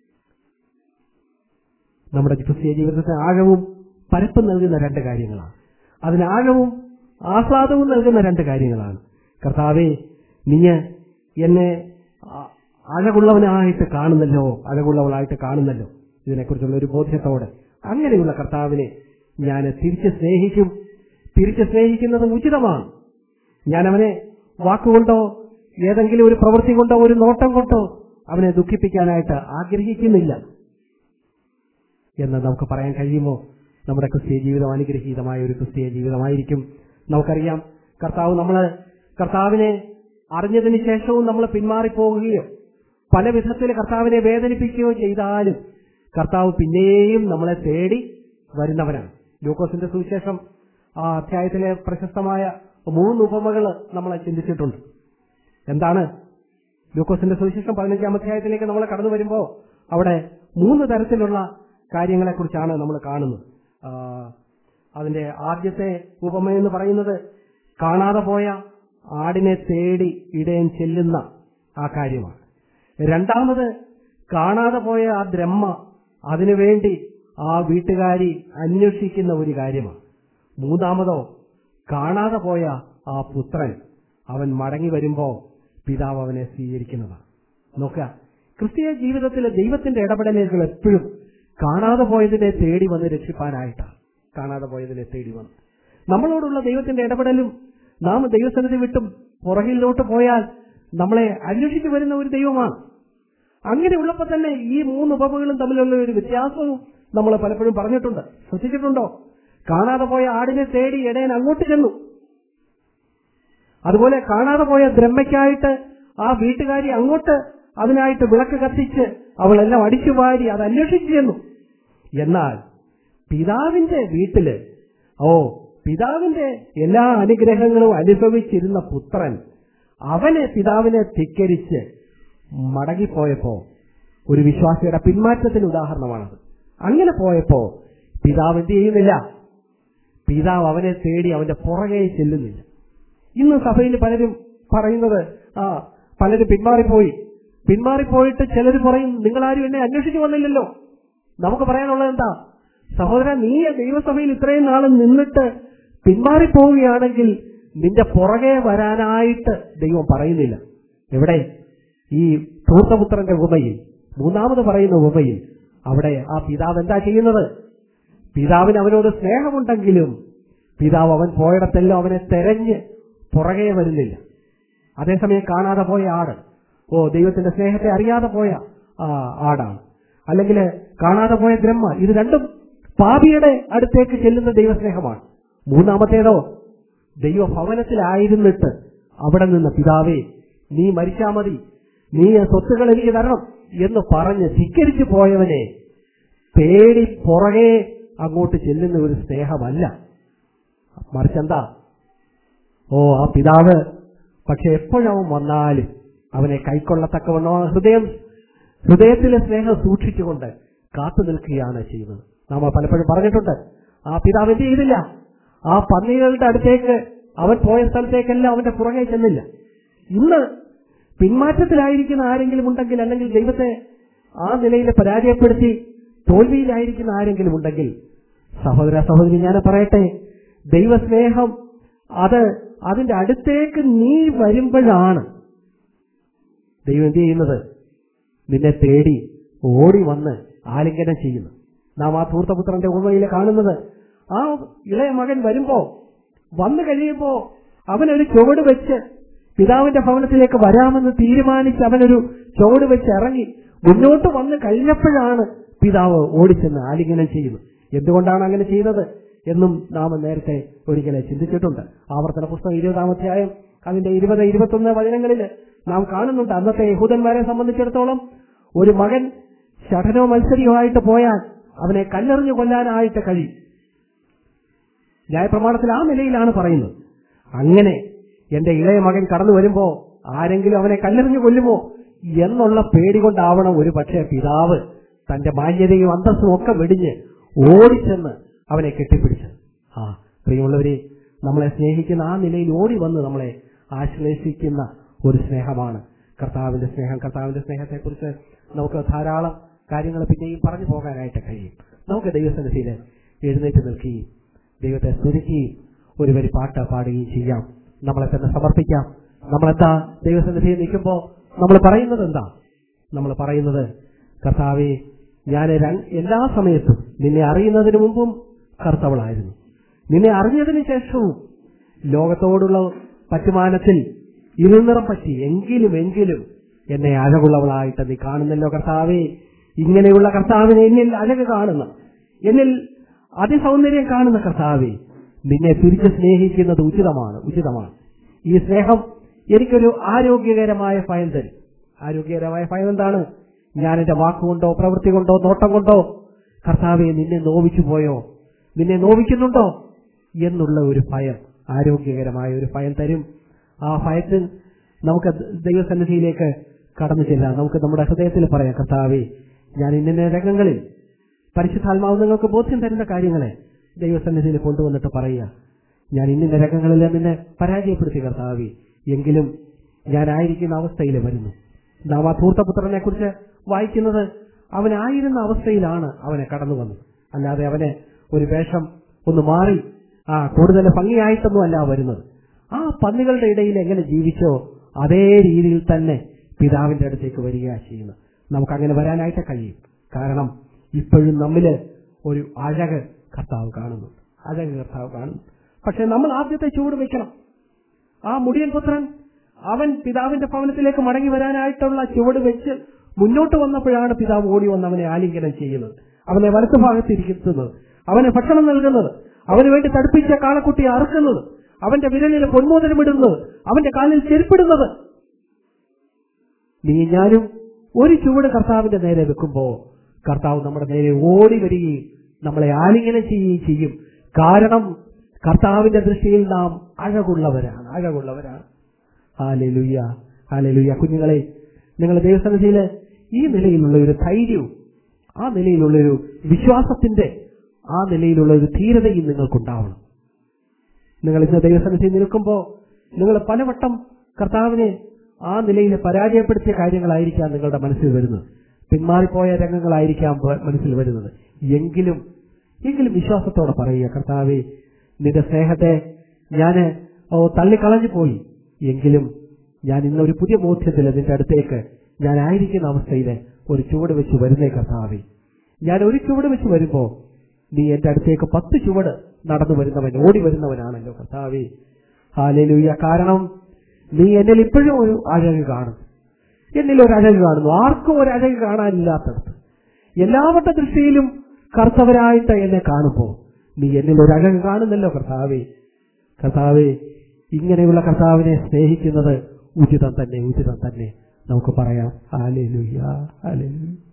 നമ്മുടെ ക്രിസ്തീയ ജീവിതത്തിന് ആഴവും പരപ്പും നൽകുന്ന രണ്ട് കാര്യങ്ങളാണ് അതിന് ആഴവും ആഹ്ലാദവും നൽകുന്ന രണ്ട് കാര്യങ്ങളാണ് കർത്താവെ നീ എന്നെ ആ- അഴകുള്ളവനായിട്ട് കാണുന്നല്ലോ അഴകുള്ളവളായിട്ട് കാണുന്നല്ലോ ഇതിനെക്കുറിച്ചുള്ള ഒരു ബോധ്യത്തോടെ അങ്ങനെയുള്ള കർത്താവിനെ ഞാൻ തിരിച്ച് സ്നേഹിക്കും തിരിച്ച് സ്നേഹിക്കുന്നത് ഉചിതമാണ് ഞാൻ അവനെ വാക്കുകൊണ്ടോ ഏതെങ്കിലും ഒരു പ്രവൃത്തി കൊണ്ടോ ഒരു നോട്ടം കൊണ്ടോ അവനെ ദുഃഖിപ്പിക്കാനായിട്ട് ആഗ്രഹിക്കുന്നില്ല എന്ന് നമുക്ക് പറയാൻ കഴിയുമോ നമ്മുടെ ക്രിസ്തീയ ജീവിതം അനുഗ്രഹീതമായ ഒരു ക്രിസ്തീയ ജീവിതമായിരിക്കും നമുക്കറിയാം കർത്താവ് നമ്മള് കർത്താവിനെ അറിഞ്ഞതിന് ശേഷവും നമ്മൾ പിന്മാറിപ്പോവുകയോ പല വിധത്തിൽ കർത്താവിനെ വേദനിപ്പിക്കുകയോ ചെയ്താലും കർത്താവ് പിന്നെയും നമ്മളെ തേടി വരുന്നവനാണ് ലൂക്കോസിന്റെ സുവിശേഷം ആ അധ്യായത്തിലെ പ്രശസ്തമായ മൂന്ന് ഉപമകൾ നമ്മൾ ചിന്തിച്ചിട്ടുണ്ട് എന്താണ് ലൂക്കോസിന്റെ സുവിശേഷം പതിനഞ്ചാം അധ്യായത്തിലേക്ക് നമ്മൾ കടന്നു വരുമ്പോൾ അവിടെ മൂന്ന് തരത്തിലുള്ള കാര്യങ്ങളെക്കുറിച്ചാണ് നമ്മൾ കാണുന്നത് ആ, അതിന്റെ ആദ്യത്തെ ഉപമ എന്ന് പറയുന്നത് കാണാതെ പോയ ആടിനെ തേടി ഇടയൻ ചെല്ലുന്ന ആ കാര്യമാണ് രണ്ടാമത് കാണാതെ പോയ ആ ബ്രഹ്മ അതിനുവേണ്ടി ആ വീട്ടുകാരി അന്വേഷിക്കുന്ന ഒരു കാര്യമാണ് മൂന്നാമതോ കാണാതെ പോയ ആ പുത്രൻ അവൻ മടങ്ങി വരുമ്പോ പിതാവ് അവനെ സ്വീകരിക്കുന്നതാണ് നോക്കുക ക്രിസ്തീയ ജീവിതത്തിലെ ദൈവത്തിന്റെ ഇടപെടലുകൾ എപ്പോഴും കാണാതെ പോയതിനെ തേടി വന്ന് രക്ഷിപ്പാനായിട്ടാണ് കാണാതെ പോയതിനെ തേടി വന്ന് നമ്മളോടുള്ള ദൈവത്തിന്റെ ഇടപെടലും നാം ദൈവസന്നിധി വിട്ടും പുറകിലോട്ട് പോയാൽ നമ്മളെ അന്വേഷിച്ചു വരുന്ന ഒരു ദൈവമാണ് അങ്ങനെ ഉള്ളപ്പോൾ തന്നെ ഈ മൂന്ന് ഉപമകളും തമ്മിലുള്ള ഒരു വ്യത്യാസവും നമ്മൾ പലപ്പോഴും പറഞ്ഞിട്ടുണ്ട് ശ്രദ്ധിച്ചിട്ടുണ്ടോ കാണാതെ പോയ ആടിനെ തേടി ഇടയൻ അങ്ങോട്ട് ചെന്നു അതുപോലെ കാണാതെ പോയ ദ്രമ്മയ്ക്കായിട്ട് ആ വീട്ടുകാരി അങ്ങോട്ട് അതിനായിട്ട് വിളക്ക് കത്തിച്ച് അവളെല്ലാം അടിച്ചു വാരി അത് അന്വേഷിച്ചു ചെന്നു എന്നാൽ പിതാവിന്റെ വീട്ടില് ഓ പിതാവിന്റെ എല്ലാ അനുഗ്രഹങ്ങളും അനുഭവിച്ചിരുന്ന പുത്രൻ അവനെ പിതാവിനെ ധിക്കരിച്ച് മടങ്ങിപ്പോയപ്പോ ഒരു വിശ്വാസിയുടെ പിന്മാറ്റത്തിന് ഉദാഹരണമാണത് അങ്ങനെ പോയപ്പോ പിതാവ് എന്ത് ചെയ്യുന്നില്ല പിതാവ് അവനെ തേടി അവന്റെ പുറകെ ചെല്ലുന്നില്ല ഇന്ന് സഭയിൽ പലരും പറയുന്നത് ആ പലരും പിന്മാറിപ്പോയി പിന്മാറിപ്പോയിട്ട് ചിലർ പറയും നിങ്ങളാരും എന്നെ അന്വേഷിച്ചു വന്നില്ലല്ലോ നമുക്ക് പറയാനുള്ളത് എന്താ സഹോദര നീ ദൈവസഭയിൽ ഇത്രയും നാൾ നിന്നിട്ട് പിന്മാറിപ്പോവുകയാണെങ്കിൽ നിന്റെ പുറകെ വരാനായിട്ട് ദൈവം പറയുന്നില്ല എവിടെ ഈ ധൂർത്തപുത്രന്റെ ഉപമയിൽ മൂന്നാമത് പറയുന്ന ഉപമയിൽ അവിടെ ആ പിതാവ് എന്താ ചെയ്യുന്നത് പിതാവിന് അവനോട് സ്നേഹമുണ്ടെങ്കിലും പിതാവ് അവൻ പോയിടത്തെല്ലാം അവനെ തെരഞ്ഞ് പുറകെ വരുന്നില്ല അതേസമയം കാണാതെ പോയ ആട് ഓ ദൈവത്തിന്റെ സ്നേഹത്തെ അറിയാതെ പോയ ആ ആടാണ് അല്ലെങ്കിൽ കാണാതെ പോയ ബ്രഹ്മ ഇത് രണ്ടും പാപിയുടെ അടുത്തേക്ക് ചെല്ലുന്ന ദൈവസ്നേഹമാണ് മൂന്നാമത്തേതോ ദൈവഭവനത്തിലായിരുന്നിട്ട് അവിടെ നിന്ന് പിതാവേ നീ മരിച്ചാ മതി നീ ആ സ്വത്തുകൾ എനിക്ക് തരണം എന്ന് പറഞ്ഞ് ധിക്കരിച്ചു പോയവനെ പേടി പുറകെ അങ്ങോട്ട് ചെല്ലുന്ന ഒരു സ്നേഹമല്ല മറിച്ചെന്താ ഓ ആ പിതാവ് പക്ഷെ എപ്പോഴവൻ വന്നാലും അവനെ കൈക്കൊള്ളത്തക്കവണ്ണോ ആ ഹൃദയം ഹൃദയത്തിലെ സ്നേഹം സൂക്ഷിച്ചുകൊണ്ട് കാത്തു നിൽക്കുകയാണ് ചെയ്യുന്നത് നാം പലപ്പോഴും പറഞ്ഞിട്ടുണ്ട് ആ പിതാവ് എന്ത് ചെയ്തില്ല ആ പന്നികളുടെ അടുത്തേക്ക് അവൻ പോയ സ്ഥലത്തേക്കെല്ലാം അവന്റെ പുറകെ ചെന്നില്ല ഇന്ന് പിന്മാറ്റത്തിലായിരിക്കുന്ന ആരെങ്കിലും ഉണ്ടെങ്കിൽ അല്ലെങ്കിൽ ദൈവത്തെ ആ നിലയിൽ പരാജയപ്പെടുത്തി തോൽവിയിലായിരിക്കുന്ന ആരെങ്കിലും ഉണ്ടെങ്കിൽ സഹോദര സഹോദരി ഞാൻ പറയട്ടെ ദൈവസ്നേഹം അത് അതിന്റെ അടുത്തേക്ക് നീ വരുമ്പോഴാണ് ദൈവം എന്ത് ചെയ്യുന്നത് നിന്നെ തേടി ഓടി വന്ന് ആലിംഗനം ചെയ്യുന്നു നാം ആ ധൂർത്തപുത്രന്റെ ഉണ്മയിൽ കാണുന്നത് ആ ഇളയ മകൻ വരുമ്പോ വന്നു കഴിയുമ്പോ അവനൊരു ചുവട് വെച്ച് പിതാവിന്റെ ഭവനത്തിലേക്ക് വരാമെന്ന് തീരുമാനിച്ച് അവനൊരു ചുവട് വെച്ച് ഇറങ്ങി മുന്നോട്ട് വന്ന് കഴിഞ്ഞപ്പോഴാണ് പിതാവ് ഓടിച്ചെന്ന് ആലിംഗനം ചെയ്യുന്നത് എന്തുകൊണ്ടാണ് അങ്ങനെ ചെയ്തത് എന്നും നാം നേരത്തെ ഒരിക്കലെ ചിന്തിച്ചിട്ടുണ്ട് ആവർത്തന പുസ്തകം ഇരുപതാം അധ്യായം അതിന്റെ ഇരുപത് ഇരുപത്തൊന്ന് വചനങ്ങളിൽ നാം കാണുന്നുണ്ട് അന്നത്തെ യഹൂദന്മാരെ സംബന്ധിച്ചിടത്തോളം ഒരു മകൻ ശഠനോ മത്സരിയുമായിട്ട് പോയാൽ അവനെ കല്ലെറിഞ്ഞു കൊല്ലാനായിട്ട് കഴിയും ന്യായപ്രമാണത്തിൽ ആ നിലയിലാണ് പറയുന്നത് അങ്ങനെ എന്റെ ഇളയ മകൻ കടന്നു വരുമ്പോ ആരെങ്കിലും അവനെ കല്ലെറിഞ്ഞു കൊല്ലുമോ എന്നുള്ള പേടി കൊണ്ടാവണം ഒരു പക്ഷേ പിതാവ് തന്റെ മാന്യതയും അന്തസ്സും ഒക്കെ വെടിഞ്ഞ് ഓടിച്ചെന്ന് അവനെ കെട്ടിപ്പിടിച്ചത് ആ പ്രിയമുള്ളവരെ നമ്മളെ സ്നേഹിക്കുന്ന ആ നിലയിൽ ഓടി വന്ന് നമ്മളെ ആശ്ലേഷിക്കുന്ന ഒരു സ്നേഹമാണ് കർത്താവിന്റെ സ്നേഹം കർത്താവിന്റെ സ്നേഹത്തെക്കുറിച്ച് നമുക്ക് ധാരാളം കാര്യങ്ങൾ പിന്നെയും പറഞ്ഞു പോകാനായിട്ട് കഴിയും നമുക്ക് ദൈവസന്നിധിയിൽ എഴുന്നേറ്റ് നിൽക്കുകയും ദൈവത്തെ സ്തുതിക്കുകയും ഒരു വരി പാട്ട് പാടുകയും ചെയ്യാം നമ്മളെ തന്നെ സമർപ്പിക്കാം നമ്മളെന്താ ദൈവസന്നിധിയിൽ നിൽക്കുമ്പോൾ നമ്മൾ പറയുന്നത് എന്താ നമ്മൾ പറയുന്നത് കർത്താവെ ഞാൻ ര- എല്ലാ സമയത്തും നിന്നെ അറിയുന്നതിന് മുമ്പും കർത്തവളായിരുന്നു നിന്നെ അറിഞ്ഞതിന് ശേഷവും ലോകത്തോടുള്ള പറ്റുമാനത്തിൽ ഇരുനിറം പറ്റി എങ്കിലും എങ്കിലും എന്നെ അഴകുള്ളവളായിട്ട് നീ കാണുന്നല്ലോ കർത്താവേ ഇങ്ങനെയുള്ള കർത്താവിനെ എന്നിൽ അഴക് കാണുന്ന എന്നിൽ അതിസൗന്ദര്യം കാണുന്ന കർത്താവെ നിന്നെ തിരിച്ച് സ്നേഹിക്കുന്നത് ഉചിതമാണ് ഉചിതമാണ് ഈ സ്നേഹം എനിക്കൊരു ആരോഗ്യകരമായ ഭയം തരും ആരോഗ്യകരമായ ഭയം എന്താണ് ഞാൻ എന്റെ വാക്കുകൊണ്ടോ പ്രവൃത്തി കൊണ്ടോ നോട്ടം കൊണ്ടോ കർത്താവെ നിന്നെ നോവിച്ചു പോയോ നിന്നെ നോവിക്കുന്നുണ്ടോ എന്നുള്ള ഒരു ഭയം ആരോഗ്യകരമായ ഒരു ഭയം തരും ആ ഭയത്തിൽ നമുക്ക് ദൈവസന്നിധിയിലേക്ക് കടന്നു ചെല്ലാം നമുക്ക് നമ്മുടെ ഹൃദയത്തിൽ പറയാം കർത്താവേ ഞാൻ ഇന്ന രംഗങ്ങളിൽ പരിശുദ്ധാത്മാവ് നിങ്ങൾക്ക് ബോധ്യം തരുന്ന കാര്യങ്ങളെ ദൈവസന്നിധിയിൽ കൊണ്ടുവന്നിട്ട് പറയുക ഞാൻ ഇന്ന രംഗങ്ങളിൽ നിന്നെ പരാജയപ്പെടുത്തി കർത്താവി എങ്കിലും ഞാനായിരിക്കുന്ന അവസ്ഥയിൽ വരുന്നു നാം ആ ധൂർത്തപുത്രനെ കുറിച്ച് വായിക്കുന്നത് അവനായിരുന്ന അവസ്ഥയിലാണ് അവനെ കടന്നു വന്നത് അല്ലാതെ അവനെ ഒരു വേഷം ഒന്ന് മാറി ആ കൂടുതൽ ഭംഗിയായിട്ടൊന്നും അല്ല വരുന്നത് ആ പന്നികളുടെ ഇടയിൽ എങ്ങനെ ജീവിച്ചോ അതേ രീതിയിൽ തന്നെ പിതാവിന്റെ അടുത്തേക്ക് വരിക ചെയ്യുന്നത് നമുക്ക് അങ്ങനെ വരാനായിട്ട് കഴിയും കാരണം ഇപ്പോഴും നമ്മില് ഒരു അഴക് കർത്താവ് കാണുന്നു അഴക് കർത്താവ് കാണുന്നു പക്ഷെ നമ്മൾ ആദ്യത്തെ ചൂട് വെക്കണം ആ മുടിയൻ പുത്രൻ അവൻ പിതാവിന്റെ ഭവനത്തിലേക്ക് മടങ്ങി വരാനായിട്ടുള്ള ചുവട് വെച്ച് മുന്നോട്ട് വന്നപ്പോഴാണ് പിതാവ് ഓടി വന്ന് അവനെ ആലിംഗനം ചെയ്യുന്നത് അവനെ വലത്തു ഭാഗത്തിരിക്കുന്നത് അവന് ഭക്ഷണം നൽകുന്നത് അവന് വേണ്ടി തടുപ്പിച്ച കാളക്കുട്ടിയെ അറുക്കുന്നത് അവന്റെ വിരലിൽ പൊന്മോദനമിടുന്നത് അവന്റെ കാലിൽ ചെരുപ്പിടുന്നത് നീ ഞാനും ഒരു ചുവട് കർത്താവിന്റെ നേരെ വെക്കുമ്പോ കർത്താവ് നമ്മുടെ നേരെ ഓടി വരികയും നമ്മളെ ആലിംഗനം ചെയ്യുകയും ചെയ്യും കാരണം കർത്താവിന്റെ ദൃഷ്ടിയിൽ നാം അഴകുള്ളവരാണ് അഴകുള്ളവരാണ് ഹാലലുയ്യ ഹാലലുയ്യ കുഞ്ഞുങ്ങളെ നിങ്ങൾ ദൈവസന്നിധിയില് ഈ നിലയിലുള്ള ഒരു ധൈര്യവും ആ നിലയിലുള്ള ഒരു വിശ്വാസത്തിന്റെ ആ നിലയിലുള്ള ഒരു ധീരതയും നിങ്ങൾക്കുണ്ടാവണം നിങ്ങൾ ഇന്ന് ദൈവസന്നിധിയിൽ നിൽക്കുമ്പോൾ നിങ്ങൾ പലവട്ടം കർത്താവിനെ ആ നിലയിൽ പരാജയപ്പെടുത്തിയ കാര്യങ്ങളായിരിക്കാം നിങ്ങളുടെ മനസ്സിൽ വരുന്നത് പിന്മാറിപ്പോയ രംഗങ്ങളായിരിക്കാം മനസ്സിൽ വരുന്നത് എങ്കിലും എങ്കിലും വിശ്വാസത്തോടെ പറയുക കർത്താവെ നിന്റെ സ്നേഹത്തെ ഞാൻ തള്ളിക്കളഞ്ഞു പോയി എങ്കിലും ഞാൻ ഇന്ന് ഒരു പുതിയ ബോധ്യത്തിൽ നിന്റെ അടുത്തേക്ക് ഞാൻ ആയിരിക്കുന്ന അവസ്ഥയിൽ ഒരു ചുവട് വെച്ച് വരുന്നേ കർത്താവെ ഞാൻ ഒരു ചുവട് വെച്ച് വരുമ്പോ നീ എന്റെ അടുത്തേക്ക് പത്ത് ചുവട് നടന്നു വരുന്നവൻ ഓടി വരുന്നവനാണല്ലോ കർത്താവെ ഹാലലൂയ കാരണം നീ എന്നിൽ ഇപ്പോഴും ഒരു അഴക് കാണും എന്നിൽ ഒരു അഴക് കാണുന്നു ആർക്കും ഒരു അഴക് കാണാനില്ലാത്തടത്ത് എല്ലാവരുടെ ദൃഷ്ടിയിലും കർത്തവരായിട്ട് എന്നെ കാണുമ്പോ നീ എന്നിൽ ഒരു അഴക് കാണുന്നല്ലോ കർത്താവെ കർത്താവെ ഇങ്ങനെയുള്ള കർത്താവിനെ സ്നേഹിക്കുന്നത് ഉചിതം തന്നെ ഉചിതം തന്നെ നമുക്ക് പറയാം ഹാലേ ലുയ്യ ഹാലേ